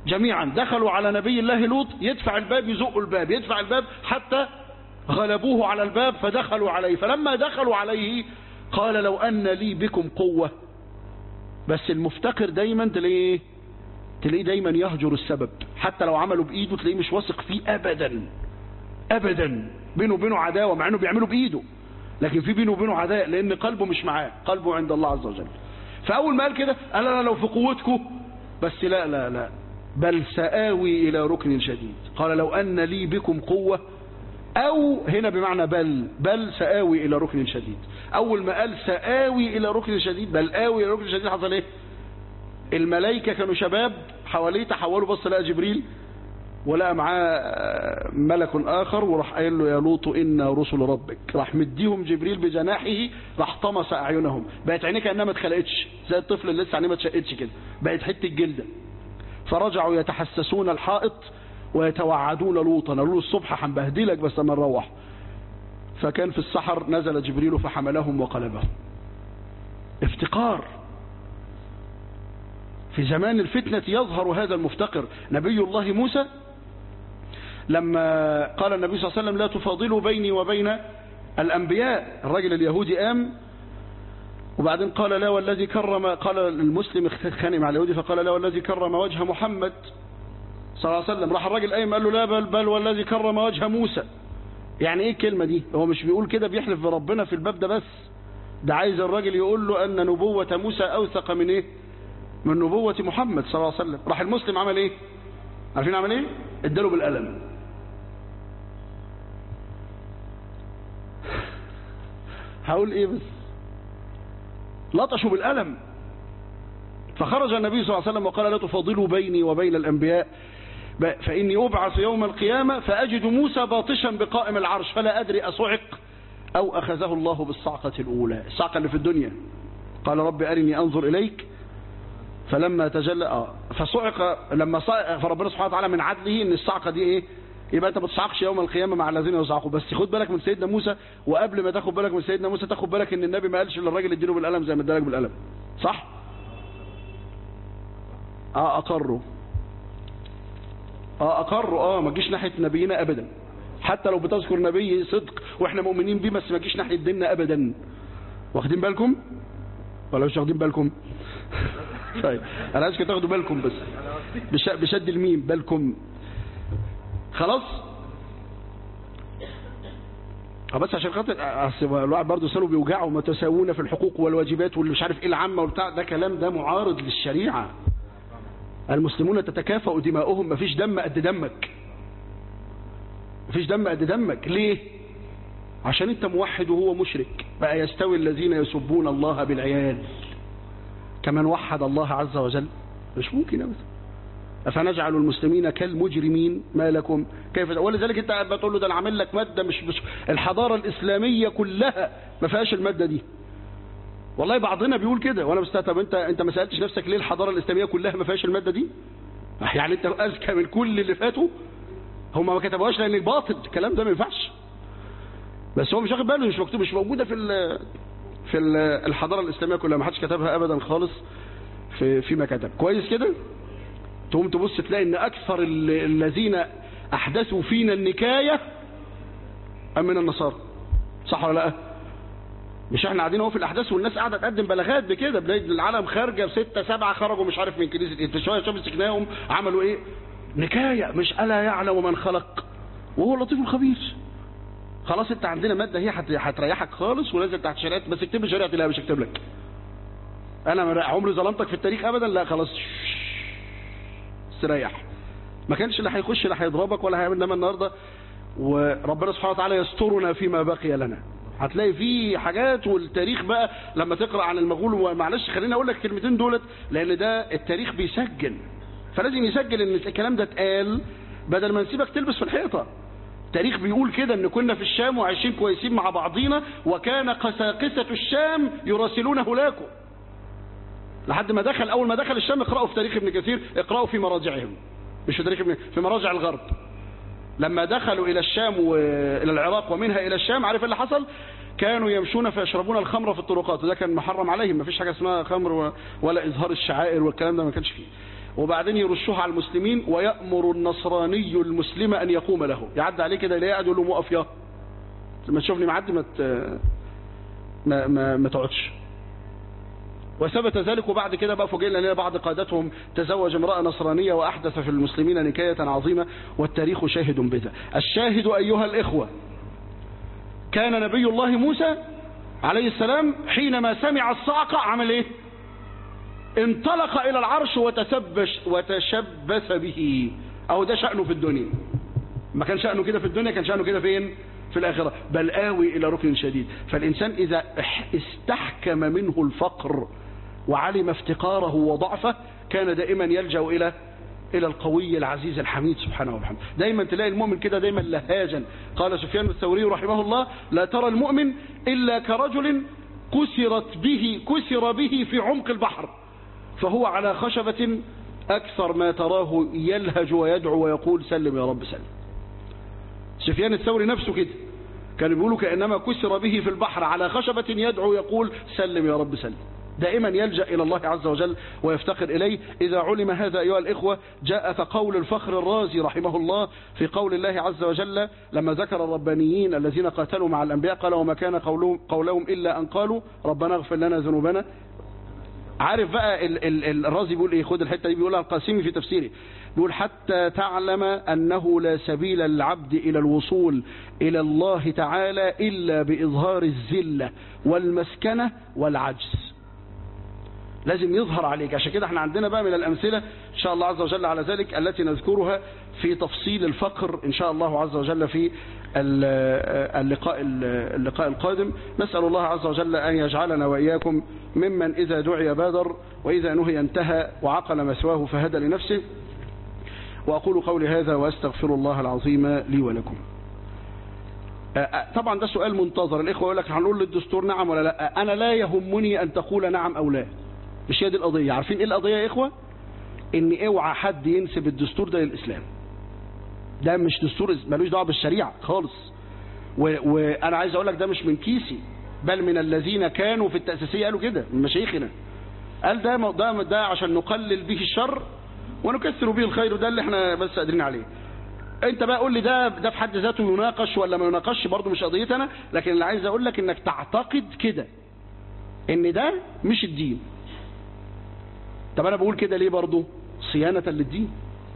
جميعا دخلوا على نبي الله لوط يدفع الباب يزقوا الباب يدفع الباب حتى غلبوه على الباب فدخلوا عليه فلما دخلوا عليه قال لو أن لي بكم قوة بس المفتقر دايما تلاقيه تلاقيه دايما يهجر السبب حتى لو عمله بإيده تلاقيه مش واثق فيه أبدا أبدا بينه وبينه عداوة مع أنه بيعمله بإيده لكن في بينه وبينه عداء لأن قلبه مش معاه قلبه عند الله عز وجل فأول ما قال كده قال أنا لو في قوتكم بس لا لا لا بل سآوي إلى ركن شديد قال لو أن لي بكم قوة أو هنا بمعنى بل بل سآوي إلى ركن شديد أول ما قال سآوي إلى ركن شديد بل آوي إلى ركن شديد حصل إيه الملائكة كانوا شباب حواليه تحولوا بص لقى جبريل ولقى معاه ملك آخر وراح قايل له يا لوط إنا رسل ربك راح مديهم جبريل بجناحه راح طمس أعينهم بقت عينيه كأنها ما اتخلقتش زي الطفل اللي لسه عينيه ما اتشقتش كده بقت حتة جلدة فرجعوا يتحسسون الحائط ويتوعدون لوطا قالوا له الصبح هنبهدلك بس لما نروح فكان في السحر نزل جبريل فحملهم وقلبهم افتقار في زمان الفتنة يظهر هذا المفتقر نبي الله موسى لما قال النبي صلى الله عليه وسلم لا تفاضلوا بيني وبين الأنبياء الرجل اليهودي قام وبعدين قال لا والذي كرم قال المسلم خانق مع اليهودي فقال لا والذي كرم وجه محمد صلى الله عليه وسلم راح الراجل قايم قال له لا بل بل والذي كرم وجه موسى يعني ايه الكلمة دي هو مش بيقول كده بيحلف بربنا في الباب ده بس ده عايز الراجل يقول له ان نبوة موسى اوثق من ايه من نبوة محمد صلى الله عليه وسلم راح المسلم عمل ايه عارفين عمل ايه اداله بالقلم هقول ايه بس لطشوا بالقلم فخرج النبي صلى الله عليه وسلم وقال لا تفاضلوا بيني وبين الأنبياء فإني أبعث يوم القيامة فأجد موسى باطشا بقائم العرش فلا أدري أصعق أو أخذه الله بالصعقة الأولى الصعقة اللي في الدنيا قال رب أرني أنظر إليك فلما تجلى آه فصعق لما صعق فربنا سبحانه وتعالى من عدله ان الصعقه دي ايه يبقى انت ما تصعقش يوم القيامه مع الذين يصعقوا بس خد بالك من سيدنا موسى وقبل ما تاخد بالك من سيدنا موسى تاخد بالك ان النبي ما قالش للراجل اديله بالقلم زي ما ادالك بالقلم صح اه اقروا اه اقروا اه ما تجيش ناحيه نبينا ابدا حتى لو بتذكر نبي صدق واحنا مؤمنين بيه بس ما تجيش ناحيه ديننا ابدا واخدين بالكم ولا مش واخدين بالكم طيب انا عايزكم تاخدوا بالكم بس بش... بشد الميم بالكم خلاص اه بس عشان خاطر اصل الواحد برضه سنه بيوجعه متساوون في الحقوق والواجبات واللي مش عارف ايه العامه والبتاع ده كلام ده معارض للشريعه المسلمون تتكافأ دماؤهم مفيش دم قد دمك مفيش دم قد دمك ليه عشان انت موحد وهو مشرك بقى يستوي الذين يسبون الله بالعيال كمن وحد الله عز وجل مش ممكن ابدا افنجعل المسلمين كالمجرمين ما لكم كيف ولذلك انت بتقول له ده انا عامل لك ماده مش, مش الحضاره الاسلاميه كلها ما فيهاش الماده دي والله بعضنا بيقول كده وانا بستغرب انت انت ما سالتش نفسك ليه الحضاره الاسلاميه كلها ما فيهاش الماده دي يعني انت اذكى من كل اللي فاتوا هم ما كتبوهاش لان باطل الكلام ده ما ينفعش بس هو مش واخد باله مش مكتوب مش موجوده في ال في ال الحضاره الاسلاميه كلها ما حدش كتبها ابدا خالص في فيما كتب كويس كده تقوم تبص تلاقي ان اكثر الذين احدثوا فينا النكايه ام من النصارى صح ولا لا مش احنا قاعدين اهو في الاحداث والناس قاعده تقدم بلاغات بكده بلاقي العالم خارجه بسته سبعه خرجوا مش عارف من كنيسه ايه في شويه شويه مسكناهم عملوا ايه نكايه مش الا يعلم من خلق وهو اللطيف الخبير خلاص انت عندنا ماده هي هتريحك خالص ونازل تحت شريعه بس اكتب لي شريعه لا مش هكتب لك انا عمري ظلمتك في التاريخ ابدا لا خلاص استريح ما كانش لا هيخش لا هيضربك ولا هيعمل انما النهارده وربنا سبحانه وتعالى يسترنا فيما بقي لنا هتلاقي في حاجات والتاريخ بقى لما تقرا عن المغول ومعلش خليني اقول لك الكلمتين دولت لان ده التاريخ بيسجل فلازم يسجل ان الكلام ده اتقال بدل ما نسيبك تلبس في الحيطه التاريخ بيقول كده ان كنا في الشام وعايشين كويسين مع بعضينا وكان قساقسة الشام يراسلون هلاكو لحد ما دخل اول ما دخل الشام اقرأوا في تاريخ ابن كثير اقرأوا في مراجعهم مش في تاريخ ابن في مراجع الغرب لما دخلوا الى الشام والى العراق ومنها الى الشام عارف اللي حصل كانوا يمشون فيشربون الخمر في الطرقات وده كان محرم عليهم ما فيش حاجه اسمها خمر ولا اظهار الشعائر والكلام ده ما كانش فيه وبعدين يرشوها على المسلمين ويأمر النصراني المسلم أن يقوم له يعدي عليه كده يلاقي قاعد يقول له موقف يا لما تشوفني معدي ما ت- ما ما, ما تقعدش وثبت ذلك وبعد كده بقى فوجئنا ان بعض قادتهم تزوج امرأة نصرانية وأحدث في المسلمين نكاية عظيمة والتاريخ شاهد بذا الشاهد أيها الإخوة كان نبي الله موسى عليه السلام حينما سمع الصعقة عمل ايه انطلق إلى العرش وتسبش وتشبث به أو ده شأنه في الدنيا ما كان شأنه كده في الدنيا كان شأنه كده فين في الآخرة بل آوي إلى ركن شديد فالإنسان إذا اح- استحكم منه الفقر وعلم افتقاره وضعفه كان دائما يلجأ إلى إلى القوي العزيز الحميد سبحانه وبحمده دايما تلاقي المؤمن كده دايما لهاجا قال سفيان الثوري رحمه الله لا ترى المؤمن إلا كرجل كسرت به كسر به في عمق البحر فهو على خشبة أكثر ما تراه يلهج ويدعو ويقول سلم يا رب سلم سفيان الثوري نفسه كده كان بيقولوا كأنما كسر به في البحر على خشبة يدعو يقول سلم يا رب سلم دائما يلجأ إلى الله عز وجل ويفتقر إليه إذا علم هذا أيها الإخوة جاء فقول الفخر الرازي رحمه الله في قول الله عز وجل لما ذكر الربانيين الذين قاتلوا مع الأنبياء قال وما كان قولهم, قولهم إلا أن قالوا ربنا اغفر لنا ذنوبنا عارف بقى ال ال الرازي بيقول ايه خد الحته دي بيقولها القاسمي في تفسيره بيقول حتى تعلم انه لا سبيل للعبد الى الوصول الى الله تعالى الا باظهار الذله والمسكنه والعجز لازم يظهر عليك عشان كده احنا عندنا بقى من الامثله ان شاء الله عز وجل على ذلك التي نذكرها في تفصيل الفقر ان شاء الله عز وجل في ال- اللقاء اللقاء القادم نسال الله عز وجل ان يجعلنا واياكم ممن اذا دعي بادر واذا نهي انتهى وعقل مثواه فهدى لنفسه واقول قولي هذا واستغفر الله العظيم لي ولكم آه، آه، طبعا ده سؤال منتظر الاخوه يقول لك هنقول للدستور نعم ولا لا انا لا يهمني ان تقول نعم او لا مش هي دي القضيه عارفين ايه القضيه يا اخوه ان اوعى حد ينسب الدستور ده للاسلام ده مش دستور ملوش دعوه بالشريعه خالص و- وانا عايز اقول لك ده مش من كيسي بل من الذين كانوا في التاسيسيه قالوا كده من مشايخنا قال ده ده ده عشان نقلل به الشر ونكثر به الخير وده اللي احنا بس قادرين عليه انت بقى قول لي ده ده في حد ذاته يناقش ولا ما يناقشش برضه مش قضيتي انا لكن اللي عايز اقول لك انك تعتقد كده ان ده مش الدين طب انا بقول كده ليه برضه صيانه للدين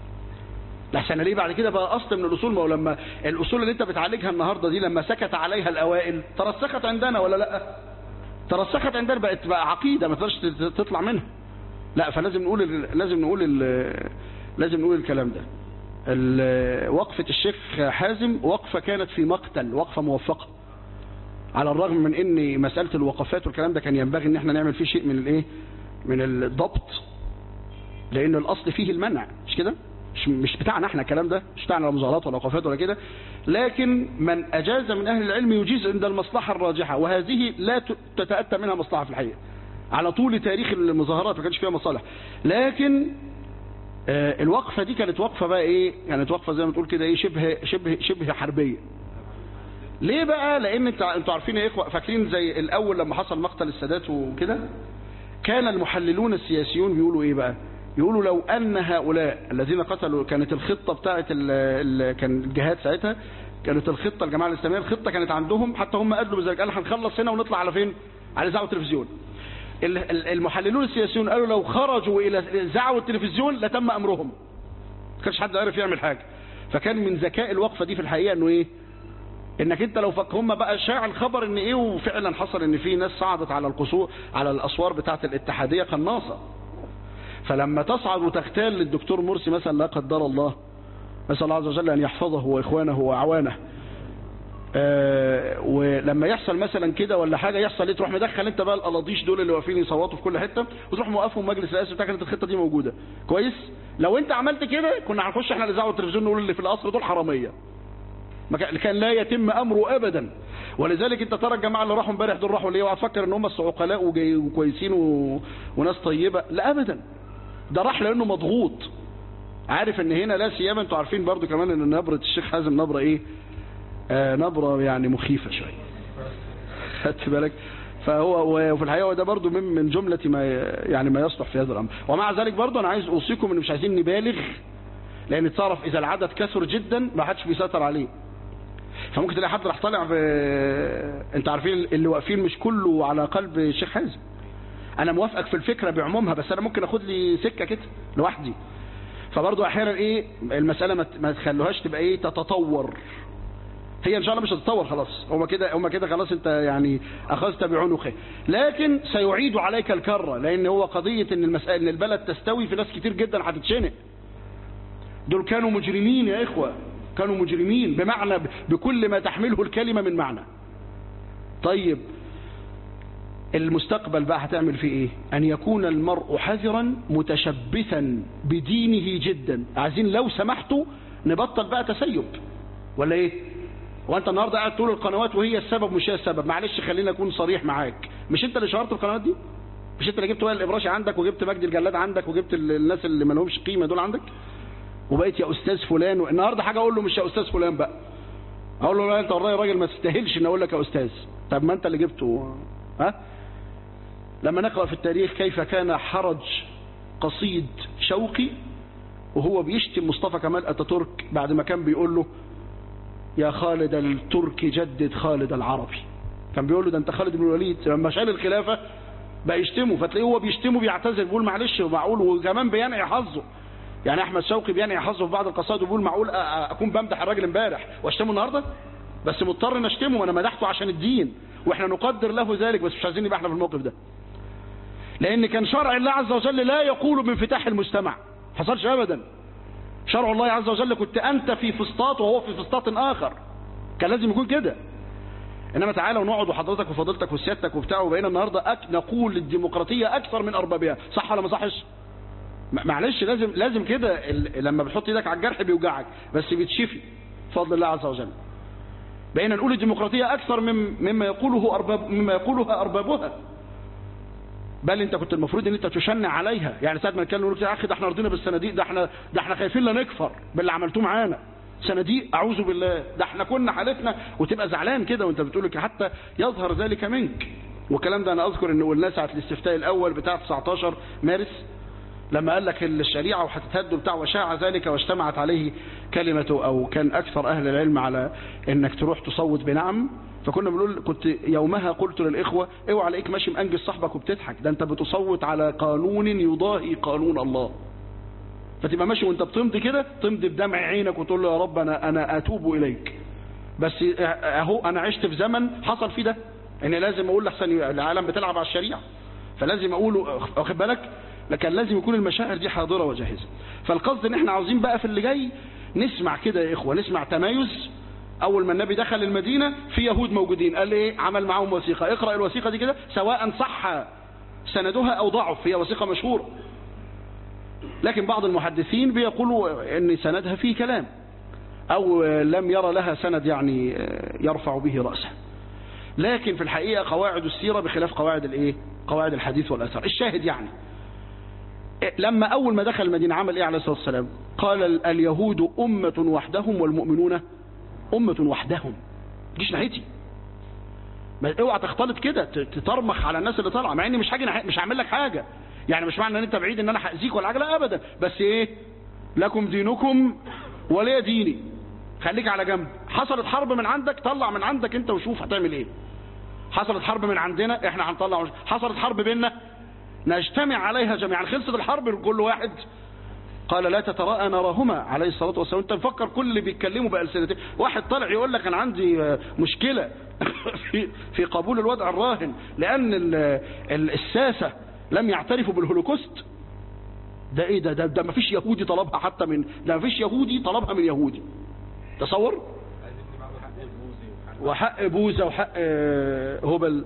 لحسن ليه بعد كده بقى اصل من الاصول ما هو لما الاصول اللي انت بتعالجها النهارده دي لما سكت عليها الاوائل ترسخت عندنا ولا لا ترسخت عندنا بقت بقى عقيده ما تقدرش تطلع منها لا فلازم نقول ال- لازم نقول ال- لازم نقول الكلام ده ال- وقفة الشيخ حازم وقفة كانت في مقتل وقفة موفقة على الرغم من ان مسألة الوقفات والكلام ده كان ينبغي ان احنا نعمل فيه شيء من الايه من الضبط لان الاصل فيه المنع مش كده مش مش بتاعنا احنا الكلام ده مش بتاعنا لا مظاهرات ولا وقفات ولا كده لكن من اجاز من اهل العلم يجيز عند المصلحه الراجحه وهذه لا ت- تتاتى منها مصلحه في الحقيقه على طول تاريخ المظاهرات ما كانش فيها مصالح لكن آه، الوقفه دي كانت وقفه بقى ايه كانت وقفه زي ما تقول كده ايه شبه شبه شبه حربيه ليه بقى لان انت انتوا عارفين يا اخوه فاكرين زي الاول لما حصل مقتل السادات وكده كان المحللون السياسيون بيقولوا ايه بقى يقولوا لو ان هؤلاء الذين قتلوا كانت الخطه بتاعه ال- ال- كان الجهاد ساعتها كانت الخطه الجماعه الاسلاميه الخطه كانت عندهم حتى هم قالوا بذلك قال هنخلص هنا ونطلع على فين على اذاعه التلفزيون ال- ال- المحللون السياسيون قالوا لو خرجوا الى اذاعه والتلفزيون لتم امرهم ما كانش حد عارف يعمل حاجه فكان من ذكاء الوقفه دي في الحقيقه انه ايه انك انت لو فك هم بقى شاع الخبر ان ايه وفعلا حصل ان في ناس صعدت على القصور على الاسوار بتاعه الاتحاديه قناصه فلما تصعد وتغتال للدكتور مرسي مثلا لا قدر الله نسال الله عز وجل ان يحفظه واخوانه واعوانه آه ولما يحصل مثلا كده ولا حاجه يحصل ايه تروح مدخل انت بقى القلاضيش دول اللي واقفين يصوتوا في كل حته وتروح موقفهم مجلس الرئاسي بتاعك كانت الخطه دي موجوده كويس لو انت عملت كده كنا هنخش احنا الاذاعه والتلفزيون نقول اللي في القصر دول حراميه ما كان كان لا يتم امره ابدا ولذلك انت ترى الجماعه اللي راحوا امبارح دول راحوا ليه وهتفكر ان هم العقلاء وجاي- وكويسين و... وناس طيبه لا ابدا ده راح لانه مضغوط عارف ان هنا لا سيما انتوا عارفين برضو كمان ان نبره الشيخ حازم نبره ايه آه نبره يعني مخيفه شويه خدت بالك فهو وفي الحقيقه هو ده برضه من من جمله ما يعني ما يصلح في هذا الامر ومع ذلك برضه انا عايز اوصيكم ان مش عايزين نبالغ لان تعرف اذا العدد كثر جدا ما حدش بيسيطر عليه فممكن تلاقي حد راح طالع ب... انت عارفين اللي واقفين مش كله على قلب الشيخ حازم انا موافقك في الفكره بعمومها بس انا ممكن اخد لي سكه كده لوحدي فبرضه احيانا ايه المساله ما ما تخلوهاش تبقى ايه تتطور هي ان شاء الله مش هتتطور خلاص هما كده هما كده خلاص انت يعني اخذت بعنقه لكن سيعيد عليك الكره لان هو قضيه ان المساله ان البلد تستوي في ناس كتير جدا هتتشنق دول كانوا مجرمين يا اخوه كانوا مجرمين بمعنى بكل ما تحمله الكلمه من معنى طيب المستقبل بقى هتعمل فيه ايه ان يكون المرء حذرا متشبثا بدينه جدا عايزين لو سمحتوا نبطل بقى تسيب ولا ايه وانت النهارده قاعد طول القنوات وهي السبب مش هي السبب معلش خلينا اكون صريح معاك مش انت اللي شهرت القنوات دي مش انت اللي جبت وائل الابراشي عندك وجبت مجدي الجلاد عندك وجبت الناس اللي ما لهمش قيمه دول عندك وبقيت يا استاذ فلان النهارده حاجه اقول له مش يا استاذ فلان بقى اقول له لا انت والله راجل ما تستاهلش ان اقول لك يا استاذ طب ما انت اللي جبته ها لما نقرا في التاريخ كيف كان حرج قصيد شوقي وهو بيشتم مصطفى كمال اتاتورك بعد ما كان بيقول له يا خالد الترك جدد خالد العربي كان بيقول له ده انت خالد بن الوليد لما شال الخلافه بقى يشتمه فتلاقيه هو بيشتمه بيعتذر بيقول معلش معقول وكمان بينعي حظه يعني احمد شوقي بينعي حظه في بعض القصائد وبيقول معقول اكون بمدح الراجل امبارح واشتمه النهارده بس مضطر نشتمه وانا مدحته عشان الدين واحنا نقدر له ذلك بس مش عايزين نبقى احنا في الموقف ده لان كان شرع الله عز وجل لا يقول بانفتاح المجتمع حصلش ابدا شرع الله عز وجل كنت انت في فسطاط وهو في فسطاط اخر كان لازم يكون كده انما تعالى ونقعد وحضرتك وفضيلتك وسيادتك وبتاع وبقينا النهارده أك... نقول الديمقراطيه اكثر من اربابها صح ولا ما صحش معلش لازم لازم كده ال... لما بتحط ايدك على الجرح بيوجعك بس بتشفي بفضل الله عز وجل بقينا نقول الديمقراطيه اكثر من مما يقوله ارباب مما يقولها اربابها بل انت كنت المفروض ان انت تشنع عليها يعني ساعه ما كانوا يقولوا يا اخي ده احنا رضينا بالصناديق ده احنا ده احنا خايفين لا نكفر باللي عملتوه معانا صناديق اعوذ بالله ده احنا كنا حالتنا وتبقى زعلان كده وانت بتقول لك حتى يظهر ذلك منك والكلام ده انا اذكر ان قلناه ساعه الاستفتاء الاول بتاع 19 مارس لما قال لك الشريعه وهتتهد بتاع وشاع ذلك واجتمعت عليه كلمه او كان اكثر اهل العلم على انك تروح تصوت بنعم فكنا بنقول كنت يومها قلت للاخوه اوعى عليك ماشي مانجز صاحبك وبتضحك ده انت بتصوت على قانون يضاهي قانون الله فتبقى ماشي وانت بتمضي كده تمضي بدمع عينك وتقول له يا رب انا انا اتوب اليك بس اهو انا عشت في زمن حصل فيه ده ان لازم اقول لحسن العالم بتلعب على الشريعه فلازم اقول واخد بالك لكن لازم يكون المشاعر دي حاضره وجاهزه فالقصد ان احنا عاوزين بقى في اللي جاي نسمع كده يا اخوه نسمع تمايز اول ما النبي دخل المدينه في يهود موجودين قال ايه عمل معاهم وثيقه اقرا الوثيقه دي كده سواء صح سندها او ضعف هي وثيقه مشهوره لكن بعض المحدثين بيقولوا ان سندها فيه كلام او لم يرى لها سند يعني يرفع به راسه لكن في الحقيقه قواعد السيره بخلاف قواعد الايه قواعد الحديث والاثر الشاهد يعني لما اول ما دخل المدينه عمل ايه عليه الصلاه والسلام قال اليهود امه وحدهم والمؤمنون امه وحدهم جيش ناحيتي اوعى تختلط كده تترمخ على الناس اللي طالعه مع اني مش حاجه مش هعمل لك حاجه يعني مش معنى ان انت بعيد ان انا هاذيك ولا حاجه لا ابدا بس ايه لكم دينكم ولي ديني خليك على جنب حصلت حرب من عندك طلع من عندك انت وشوف هتعمل ايه حصلت حرب من عندنا احنا هنطلع وش... حصلت حرب بيننا نجتمع عليها جميعا خلصت الحرب كل واحد قال لا تتراءى نارهما عليه الصلاة والسلام انت مفكر كل اللي بيتكلموا بألسنتين واحد طالع يقول لك انا عندي مشكلة في, في قبول الوضع الراهن لان الساسة لم يعترفوا بالهولوكوست ده ايه ده ده, ده ما فيش يهودي طلبها حتى من ده ما فيش يهودي طلبها من يهودي تصور وحق بوزة وحق هبل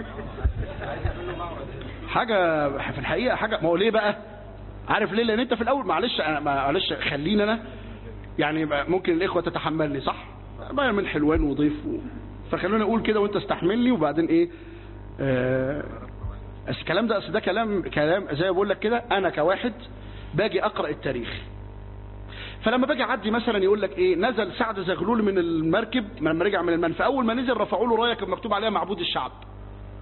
حاجة في الحقيقة حاجة ما هو ليه بقى عارف ليه لان انت في الاول معلش أنا معلش خلينا انا يعني ممكن الاخوة تتحملني صح بقى من حلوان وضيف و... فخلونا اقول كده وانت استحملني وبعدين ايه آه الكلام ده اصل ده كلام كلام زي ما بقول لك كده انا كواحد باجي اقرا التاريخ فلما باجي اعدي مثلا يقول لك ايه نزل سعد زغلول من المركب لما رجع من المنفى اول ما نزل رفعوا له رايه كان مكتوب عليها معبود الشعب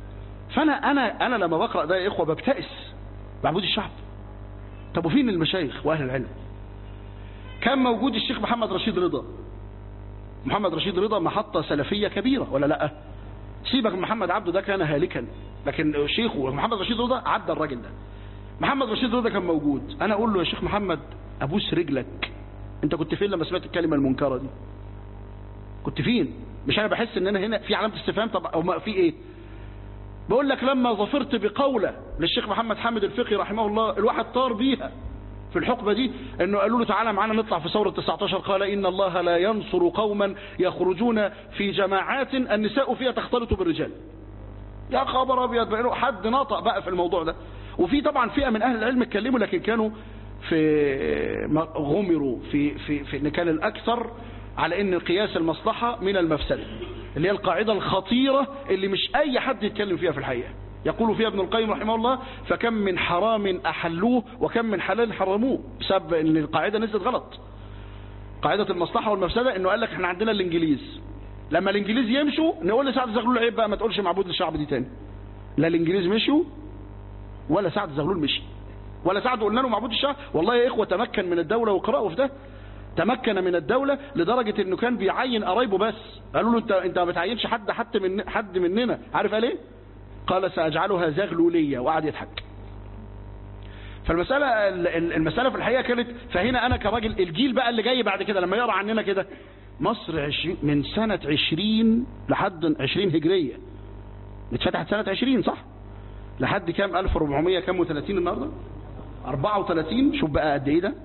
فانا انا انا لما بقرا ده يا اخوه ببتئس بعبود الشعب طب وفين المشايخ واهل العلم كان موجود الشيخ محمد رشيد رضا محمد رشيد رضا محطة سلفية كبيرة ولا لا سيبك من محمد عبده ده كان هالكا لكن شيخه محمد رشيد رضا عدى الراجل ده محمد رشيد رضا كان موجود انا اقول له يا شيخ محمد ابوس رجلك انت كنت فين لما سمعت الكلمة المنكرة دي كنت فين مش انا بحس ان انا هنا في علامة استفهام طب او ما في ايه بقول لك لما ظفرت بقولة للشيخ محمد حامد الفقي رحمه الله الواحد طار بيها في الحقبة دي انه قالوا له تعالى معانا نطلع في ثورة 19 قال ان الله لا ينصر قوما يخرجون في جماعات النساء فيها تختلط بالرجال يا خبر ابيض بقى حد نطق بقى في الموضوع ده وفي طبعا فئة من اهل العلم اتكلموا لكن كانوا في غمروا في في في ان كان الاكثر على ان قياس المصلحة من المفسدة اللي هي القاعدة الخطيرة اللي مش اي حد يتكلم فيها في الحقيقة يقول فيها ابن القيم رحمه الله فكم من حرام أحلوه وكم من حلال حرموه بسبب ان القاعدة نزلت غلط قاعدة المصلحة والمفسدة انه قال لك احنا عندنا الانجليز لما الانجليز يمشوا نقول لسعد زغلول عيب بقى ما تقولش معبود للشعب دي تاني لا الانجليز مشوا ولا سعد زغلول مشي ولا سعد قلنا له معبود الشعب والله يا اخوة تمكن من الدولة وقرأوا في ده تمكن من الدولة لدرجة انه كان بيعين قرايبه بس قالوا له انت انت ما بتعينش حد حتى من حد مننا عارف قال ايه قال سأجعلها زغلولية وقعد يضحك فالمسألة المسألة في الحقيقة كانت فهنا أنا كراجل الجيل بقى اللي جاي بعد كده لما يقرأ عننا كده مصر عشرين من سنة عشرين لحد عشرين هجرية اتفتحت سنة عشرين صح لحد كام 1400 كام و30 النهاردة 34 شوف بقى قد ايه ده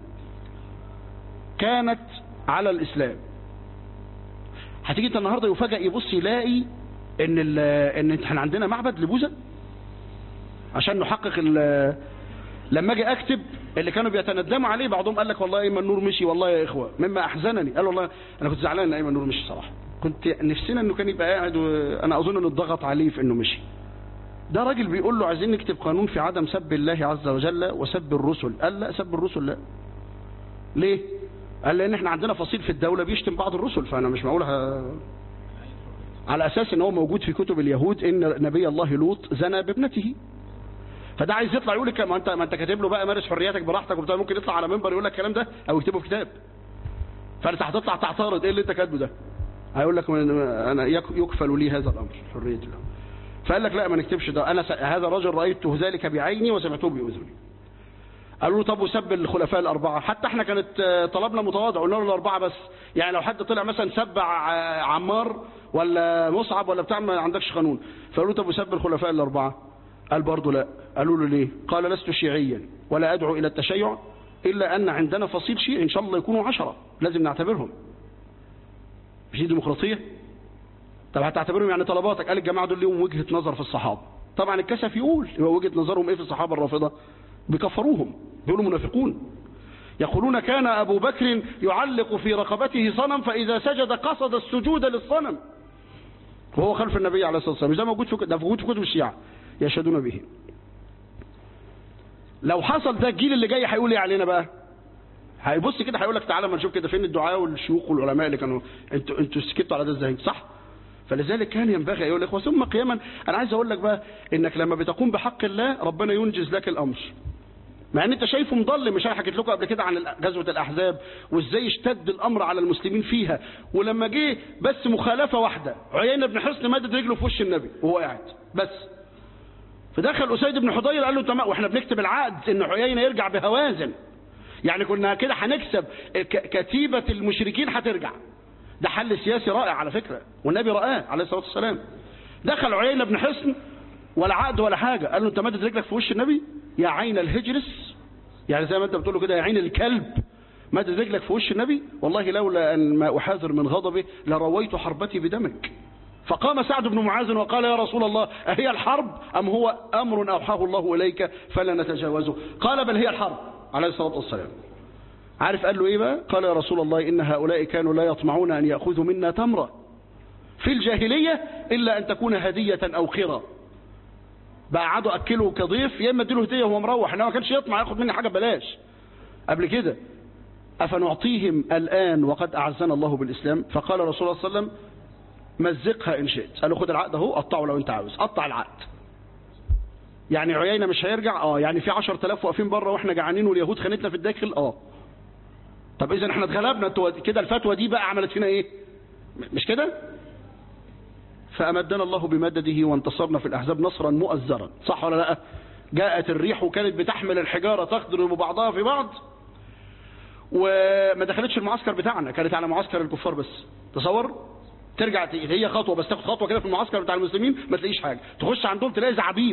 كانت على الإسلام هتيجي انت النهاردة يفاجئ يبص يلاقي ان ان احنا عندنا معبد لبوذا عشان نحقق لما اجي اكتب اللي كانوا بيتندموا عليه بعضهم قال لك والله ايمن النور مشي والله يا اخوه مما احزنني قال والله انا كنت زعلان ان ايمن النور مشي صراحه كنت نفسنا انه كان يبقى قاعد وانا اظن انه اتضغط عليه في انه مشي ده راجل بيقول له عايزين نكتب قانون في عدم سب الله عز وجل وسب الرسل قال لا سب الرسل لا ليه قال لان احنا عندنا فصيل في الدوله بيشتم بعض الرسل فانا مش معقولها على اساس ان هو موجود في كتب اليهود ان نبي الله لوط زنى بابنته فده عايز يطلع يقول لك ما انت ما انت كاتب له بقى مارس حرياتك براحتك وبتاع ممكن يطلع على منبر يقول لك الكلام ده او يكتبه في كتاب فانت هتطلع تعترض ايه اللي انت كاتبه ده هيقول لك انا يكفل لي هذا الامر حريه له فقال لك لا ما نكتبش ده انا س... هذا الرجل رايته ذلك بعيني وسمعته باذني قالوا له طب وسب الخلفاء الأربعة حتى احنا كانت طلبنا متواضع قلنا له الأربعة بس يعني لو حد طلع مثلا سب عمار ولا مصعب ولا بتاع ما عندكش قانون فقالوا له طب وسب الخلفاء الأربعة قال برضه لا قالوا له ليه قال لست شيعيا ولا أدعو إلى التشيع إلا أن عندنا فصيل شيعي إن شاء الله يكونوا عشرة لازم نعتبرهم مش دي ديمقراطية طب هتعتبرهم يعني طلباتك قال الجماعة دول ليهم وجهة نظر في الصحابة طبعا الكسف يقول هو وجهة نظرهم ايه في الصحابة الرافضة بيكفروهم بيقولوا منافقون يقولون كان أبو بكر يعلق في رقبته صنم فإذا سجد قصد السجود للصنم وهو خلف النبي عليه الصلاة والسلام ده موجود في ده موجود في كتب الشيعة يشهدون به لو حصل ده الجيل اللي جاي هيقول ايه علينا بقى هيبص كده هيقول لك تعالى ما نشوف كده فين الدعاء والشيوخ والعلماء اللي كانوا انتوا انتوا سكتوا على ده ازاي صح فلذلك كان ينبغي ايها الاخوه ثم قياما انا عايز اقول لك بقى انك لما بتقوم بحق الله ربنا ينجز لك الامر مع ان انت شايفه مضل مش انا حكيت لكم قبل كده عن غزوه الاحزاب وازاي اشتد الامر على المسلمين فيها ولما جه بس مخالفه واحده عيينه بن حصن مدد رجله في وش النبي وهو قاعد بس فدخل اسيد بن حضير قال له تمام واحنا بنكتب العقد ان عيينه يرجع بهوازن يعني كنا كده هنكسب كتيبه المشركين هترجع ده حل سياسي رائع على فكره والنبي رآه عليه الصلاه والسلام دخل عيينه بن حصن ولا عقد ولا حاجه قال له انت مدد رجلك في وش النبي يا عين الهجرس يعني زي ما انت بتقول له كده يا عين الكلب مدد رجلك في وش النبي والله لولا ان ما احاذر من غضبه لرويت حربتي بدمك فقام سعد بن معاذ وقال يا رسول الله أهي الحرب أم هو أمر أوحاه الله إليك فلا نتجاوزه قال بل هي الحرب عليه الصلاة والسلام عارف قال له إيه بقى قال يا رسول الله إن هؤلاء كانوا لا يطمعون أن يأخذوا منا تمرة في الجاهلية إلا أن تكون هدية أو خيرا بقى قعدوا أكله كضيف يا إما اديله هدية وهو مروح إنما ما كانش يطمع ياخد مني حاجة بلاش قبل كده أفنعطيهم الآن وقد أعزنا الله بالإسلام فقال رسول الله صلى الله عليه وسلم مزقها إن شئت قال له خد العقد اهو قطعه لو أنت عاوز قطع العقد يعني عيينة مش هيرجع اه يعني في 10000 واقفين بره واحنا جعانين واليهود خانتنا في الداخل اه طب اذا احنا اتغلبنا انتوا كده الفتوى دي بقى عملت فينا ايه مش كده فامدنا الله بمدده وانتصرنا في الاحزاب نصرا مؤزرا صح ولا لا جاءت الريح وكانت بتحمل الحجاره تخضر بعضها في بعض وما دخلتش المعسكر بتاعنا كانت على معسكر الكفار بس تصور ترجع ت- هي خطوه بس تاخد خطوه كده في المعسكر بتاع المسلمين ما تلاقيش حاجه تخش عندهم تلاقي زعابيب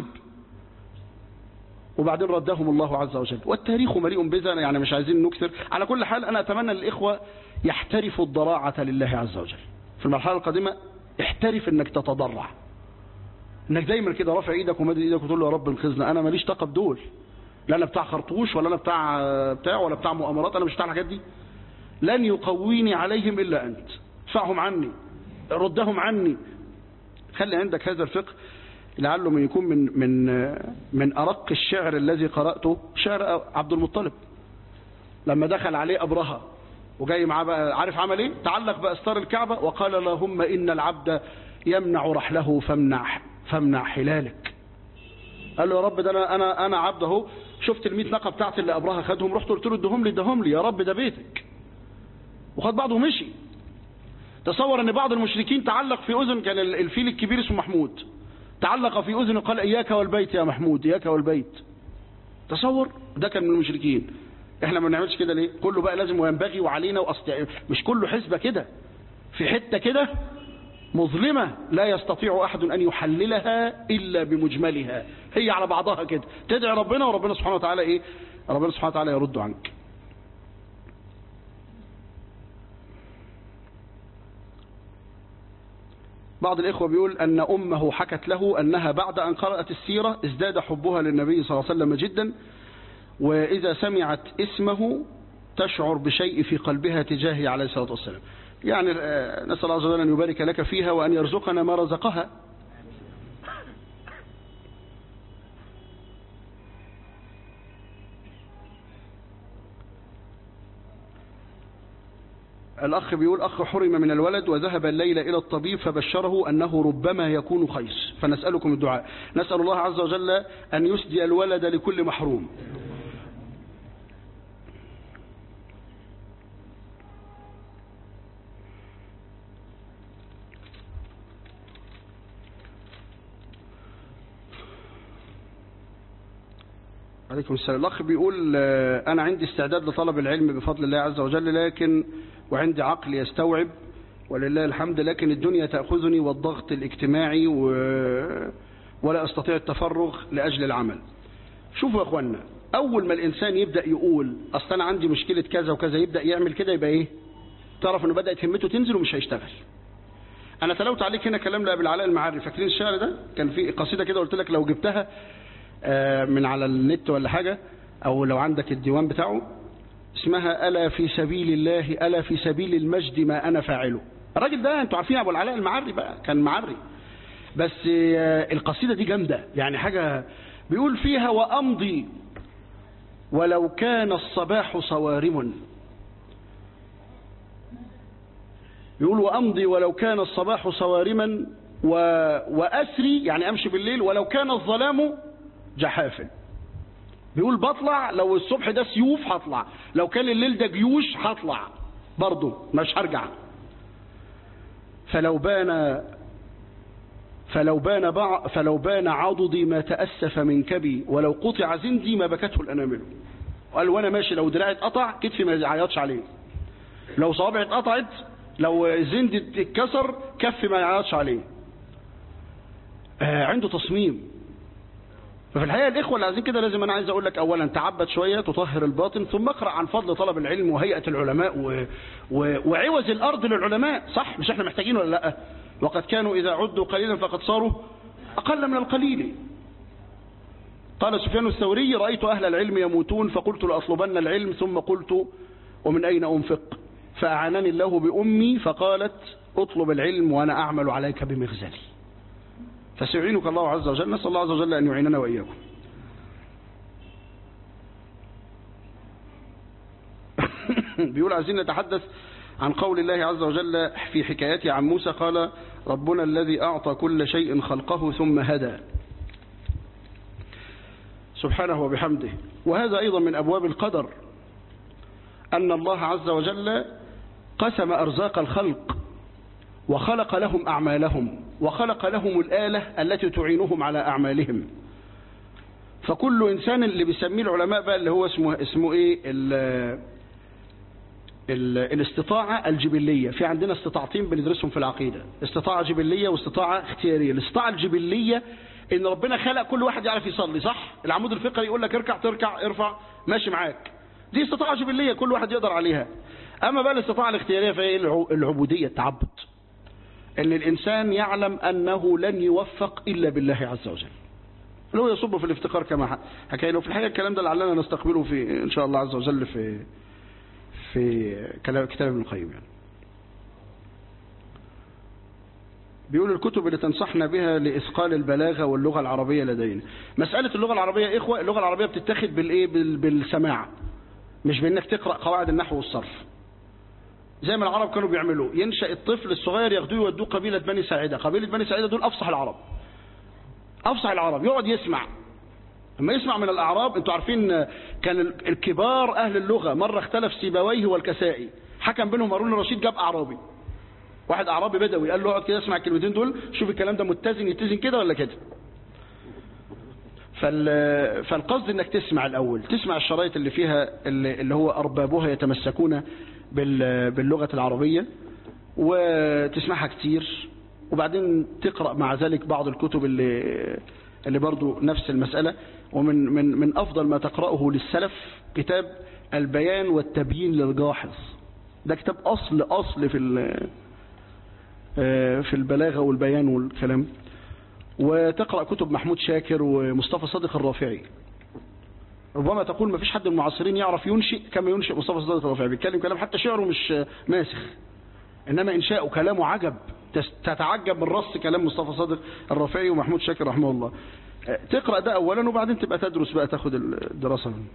وبعدين ردهم الله عز وجل والتاريخ مليء بذا يعني مش عايزين نكثر على كل حال انا اتمنى الاخوه يحترفوا الضراعه لله عز وجل في المرحله القادمه احترف انك تتضرع انك دايما كده رافع ايدك ومادد ايدك وتقول له يا رب انقذنا انا ماليش طاقه بدول لا انا بتاع خرطوش ولا انا بتاع بتاع ولا بتاع مؤامرات انا مش بتاع الحاجات دي لن يقويني عليهم الا انت ادفعهم عني ردهم عني خلي عندك هذا الفقه لعله من يكون من من من ارق الشعر الذي قراته شعر عبد المطلب لما دخل عليه ابرهه وجاي معاه بقى عارف عمل ايه تعلق باستار الكعبه وقال اللهم ان العبد يمنع رحله فامنع فامنع حلالك قال له يا رب ده انا انا انا عبد اهو شفت ال 100 ناقه بتاعتي اللي ابرهه خدهم رحت قلت له ادهم لي ادهم لي يا رب ده بيتك وخد بعضه ومشي تصور ان بعض المشركين تعلق في اذن كان ال- الفيل الكبير اسمه محمود تعلق في اذنه قال اياك والبيت يا محمود اياك والبيت تصور ده كان من المشركين احنا ما بنعملش كده ليه كله بقى لازم وينبغي وعلينا وأصل مش كله حسبه كده في حته كده مظلمة لا يستطيع أحد أن يحللها إلا بمجملها هي على بعضها كده تدعي ربنا وربنا سبحانه وتعالى إيه ربنا سبحانه وتعالى يرد عنك بعض الإخوة بيقول أن أمه حكت له أنها بعد أن قرأت السيرة ازداد حبها للنبي صلى الله عليه وسلم جدا وإذا سمعت اسمه تشعر بشيء في قلبها تجاهه عليه الصلاة والسلام يعني آه، نسأل الله عز وجل أن يبارك لك فيها وأن يرزقنا ما رزقها الأخ بيقول أخ حرم من الولد وذهب الليلة إلى الطبيب فبشره أنه ربما يكون خير فنسألكم الدعاء نسأل الله عز وجل أن يسدي الولد لكل محروم عليكم السلام الأخ بيقول آه، أنا عندي استعداد لطلب العلم بفضل الله عز وجل لكن وعندي عقل يستوعب ولله الحمد لكن الدنيا تأخذني والضغط الاجتماعي و... ولا أستطيع التفرغ لأجل العمل شوفوا يا أخوانا أول ما الإنسان يبدأ يقول أصل أنا عندي مشكلة كذا وكذا يبدأ يعمل كده يبقى إيه تعرف أنه بدأت همته تنزل ومش هيشتغل أنا تلوت عليك هنا كلام لأبي العلاء المعري فاكرين الشعر ده كان في قصيدة كده قلت لك لو جبتها آه، من على النت ولا حاجة أو لو عندك الديوان بتاعه اسمها ألا في سبيل الله ألا في سبيل المجد ما أنا فاعله الراجل ده انتوا عارفين أبو العلاء المعري بقى كان معري بس آه، القصيدة دي جامدة يعني حاجة بيقول فيها وأمضي ولو كان الصباح صوارم يقول وأمضي ولو كان الصباح صوارما و... وأسري يعني أمشي بالليل ولو كان الظلام جحافل بيقول بطلع لو الصبح ده سيوف هطلع لو كان الليل ده جيوش هطلع برضه مش هرجع فلو بان فلو بان بع فلو بان عضدي ما تأسف من كبي ولو قطع زندي ما بكته الأنامل قال وانا ماشي لو دراعي اتقطع كتفي ما يعيطش عليه لو صوابعي اتقطعت لو زندي اتكسر كفي ما يعيطش عليه آه عنده تصميم ففي الحقيقة الإخوة اللي عايزين كده لازم أنا عايز أقول لك أولا تعبد شوية تطهر الباطن ثم اقرأ عن فضل طلب العلم وهيئة العلماء و... و... وعوز الأرض للعلماء صح مش احنا محتاجين ولا لا وقد كانوا إذا عدوا قليلا فقد صاروا أقل من القليل قال سفيان الثوري رأيت أهل العلم يموتون فقلت لأطلبن العلم ثم قلت ومن أين أنفق فأعانني الله بأمي فقالت اطلب العلم وأنا أعمل عليك بمغزلي فسيعينك الله عز وجل نسأل الله عز وجل أن يعيننا وإياكم بيقول عايزين نتحدث عن قول الله عز وجل في حكايته عن موسى قال ربنا الذي أعطى كل شيء خلقه ثم هدى سبحانه وبحمده وهذا أيضا من أبواب القدر أن الله عز وجل قسم أرزاق الخلق وخلق لهم أعمالهم وخلق لهم الآلة التي تعينهم على أعمالهم فكل إنسان اللي بيسميه العلماء بقى اللي هو اسمه, اسمه إيه ال ال الاستطاعة الجبلية في عندنا استطاعتين بندرسهم في العقيدة استطاعة جبلية واستطاعة اختيارية الاستطاعة الجبلية ان ربنا خلق كل واحد يعرف يصلي صح العمود الفقري يقول لك اركع تركع ارفع ماشي معاك دي استطاعة جبلية كل واحد يقدر عليها اما بقى الاستطاعة الاختيارية فهي العبودية التعبد ان الانسان يعلم انه لن يوفق الا بالله عز وجل اللي هو يصب في الافتقار كما حكى له في الحقيقة الكلام ده لعلنا نستقبله في ان شاء الله عز وجل في في كلام كتاب ابن القيم يعني بيقول الكتب اللي تنصحنا بها لإثقال البلاغة واللغة العربية لدينا مسألة اللغة العربية إخوة اللغة العربية بتتخذ بالإيه بالسماع مش بأنك تقرأ قواعد النحو والصرف زي ما العرب كانوا بيعملوا ينشأ الطفل الصغير ياخدوه يودوه قبيلة بني ساعدة قبيلة بني ساعدة دول أفصح العرب أفصح العرب يقعد يسمع لما يسمع من الأعراب انتوا عارفين كان الكبار أهل اللغة مرة اختلف سيبويه والكسائي حكم بينهم هارون الرشيد جاب أعرابي واحد أعرابي بدوي قال له اقعد كده اسمع الكلمتين دول شوف الكلام ده متزن يتزن كده ولا كده فال... فالقصد انك تسمع الأول تسمع الشرايط اللي فيها اللي, اللي هو أربابها يتمسكون بال... باللغة العربية وتسمعها كتير وبعدين تقرأ مع ذلك بعض الكتب اللي اللي برضو نفس المسألة ومن من من أفضل ما تقرأه للسلف كتاب البيان والتبيين للجاحظ ده كتاب أصل أصل في في البلاغة والبيان والكلام وتقرأ كتب محمود شاكر ومصطفى صادق الرافعي ربما تقول ما فيش حد من المعاصرين يعرف ينشئ كما ينشئ مصطفى صادق الرافعي بيتكلم كلام حتى شعره مش ماسخ إنما إنشاء كلامه عجب تتعجب من رص كلام مصطفى صادق الرافعي ومحمود شاكر رحمه الله تقرأ ده أولا وبعدين تبقى تدرس بقى تاخد الدراسة منه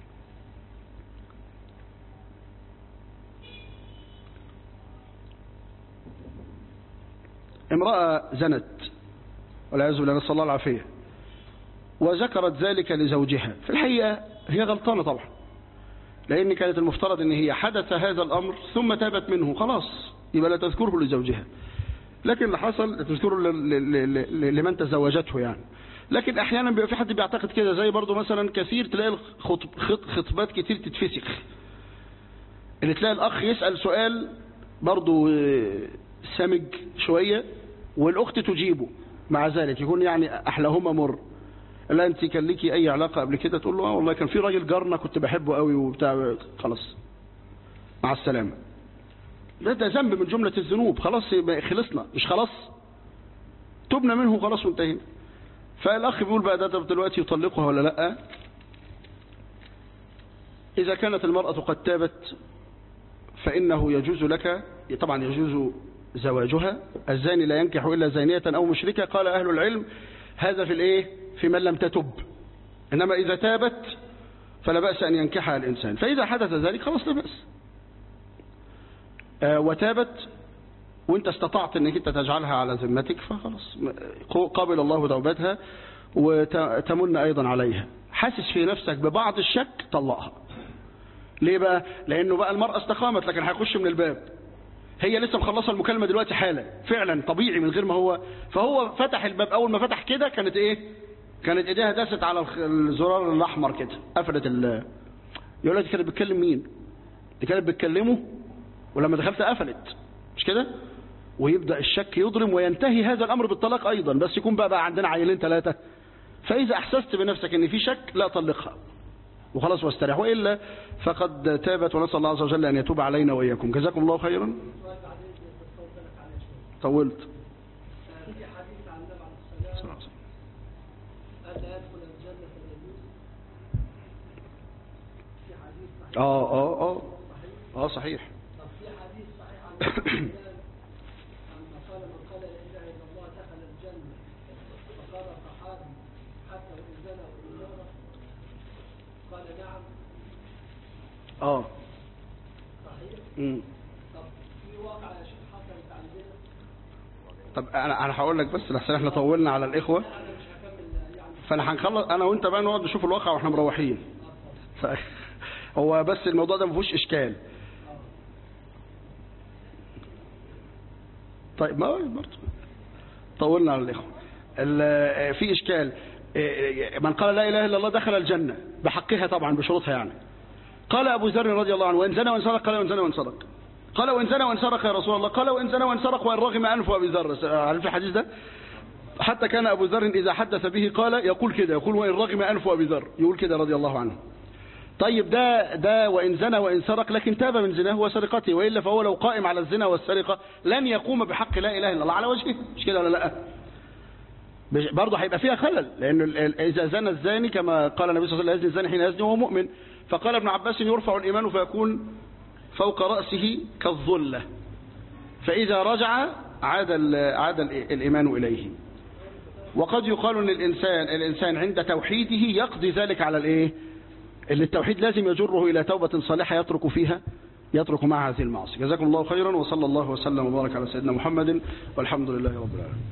امرأة زنت والعياذ بالله نسأل الله العافية وذكرت ذلك لزوجها في الحقيقة هي غلطانة طبعا لأن كانت المفترض أن هي حدث هذا الأمر ثم تابت منه خلاص يبقى لا تذكره لزوجها لكن اللي حصل تذكره لمن تزوجته يعني لكن احيانا بيبقى في حد بيعتقد كده زي برضو مثلا كثير تلاقي خطبات كتير تتفسخ اللي تلاقي الاخ يسأل سؤال برضو سمج شوية والاخت تجيبه مع ذلك يكون يعني احلاهما مر لا انت كان ليكي اي علاقة قبل كده تقول له اه والله كان في راجل جارنا كنت بحبه قوي وبتاع خلاص مع السلامة ده ده ذنب من جملة الذنوب خلاص خلصنا مش خلاص تبنا منه خلاص وانتهينا فالأخ بيقول بقى ده دلوقتي يطلقها ولا لا إذا كانت المرأة قد تابت فإنه يجوز لك طبعا يجوز زواجها الزاني لا ينكح إلا زانية أو مشركة قال أهل العلم هذا في الإيه في من لم تتب إنما إذا تابت فلا بأس أن ينكحها الإنسان فإذا حدث ذلك خلاص لا بأس وتابت وانت استطعت انك انت تجعلها على ذمتك فخلاص قابل الله توبتها وتمن ايضا عليها حاسس في نفسك ببعض الشك طلقها ليه بقى لانه بقى المرأة استقامت لكن هيخش من الباب هي لسه مخلصه المكالمة دلوقتي حالا فعلا طبيعي من غير ما هو فهو فتح الباب اول ما فتح كده كانت ايه كانت ايديها داست على الزرار الاحمر كده قفلت ال يقول لك كانت بتكلم مين دي كانت بتكلمه ولما دخلت قفلت مش كده ويبدأ الشك يضرم وينتهي هذا الأمر بالطلاق أيضا بس يكون بقى, بقى عندنا عيلين ثلاثة فإذا أحسست بنفسك أن في شك لا طلقها وخلاص واستريح وإلا فقد تابت ونسأل الله عز وجل أن يتوب علينا وإياكم جزاكم الله خيرا طولت اه اه اه اه صحيح اه امم طب انا انا هقول لك بس لحسن احنا طولنا على الاخوه فانا هنخلص انا وانت بقى نقعد نشوف الواقع واحنا مروحين ف... هو بس الموضوع ده ما فيهوش اشكال طيب ما برضه طولنا على الاخوه ال- في اشكال من قال لا اله الا الله دخل الجنه بحقها طبعا بشروطها يعني قال ابو ذر رضي الله عنه وان زنى وان سرق قال وان زنى وان سرق قال وان زنى وان سرق يا رسول الله قال وان زنى وان سرق وان رغم انف ابي ذر عارف الحديث ده حتى كان ابو ذر اذا حدث به قال يقول كده يقول وان رغم انف ابي ذر يقول كده رضي الله عنه طيب ده ده وان زنى وان سرق لكن تاب من زناه وسرقته والا فهو لو قائم على الزنا والسرقه لن يقوم بحق لا اله الا الله على وجهه مش كده ولا لا برضه هيبقى فيها خلل لان ال- ال- اذا زنى الزاني كما قال النبي صلى الله عليه وسلم يزني الزاني حين يزني وهو مؤمن فقال ابن عباس يرفع الايمان فيكون فوق راسه كالظله فاذا رجع عاد ال- عاد ال- الايمان اليه وقد يقال ان الانسان الانسان عند توحيده يقضي ذلك على الايه اللي التوحيد لازم يجره الى توبه صالحه يترك فيها يترك معها هذه المعاصي جزاكم الله خيرا وصلى الله وسلم وبارك على سيدنا محمد والحمد لله رب العالمين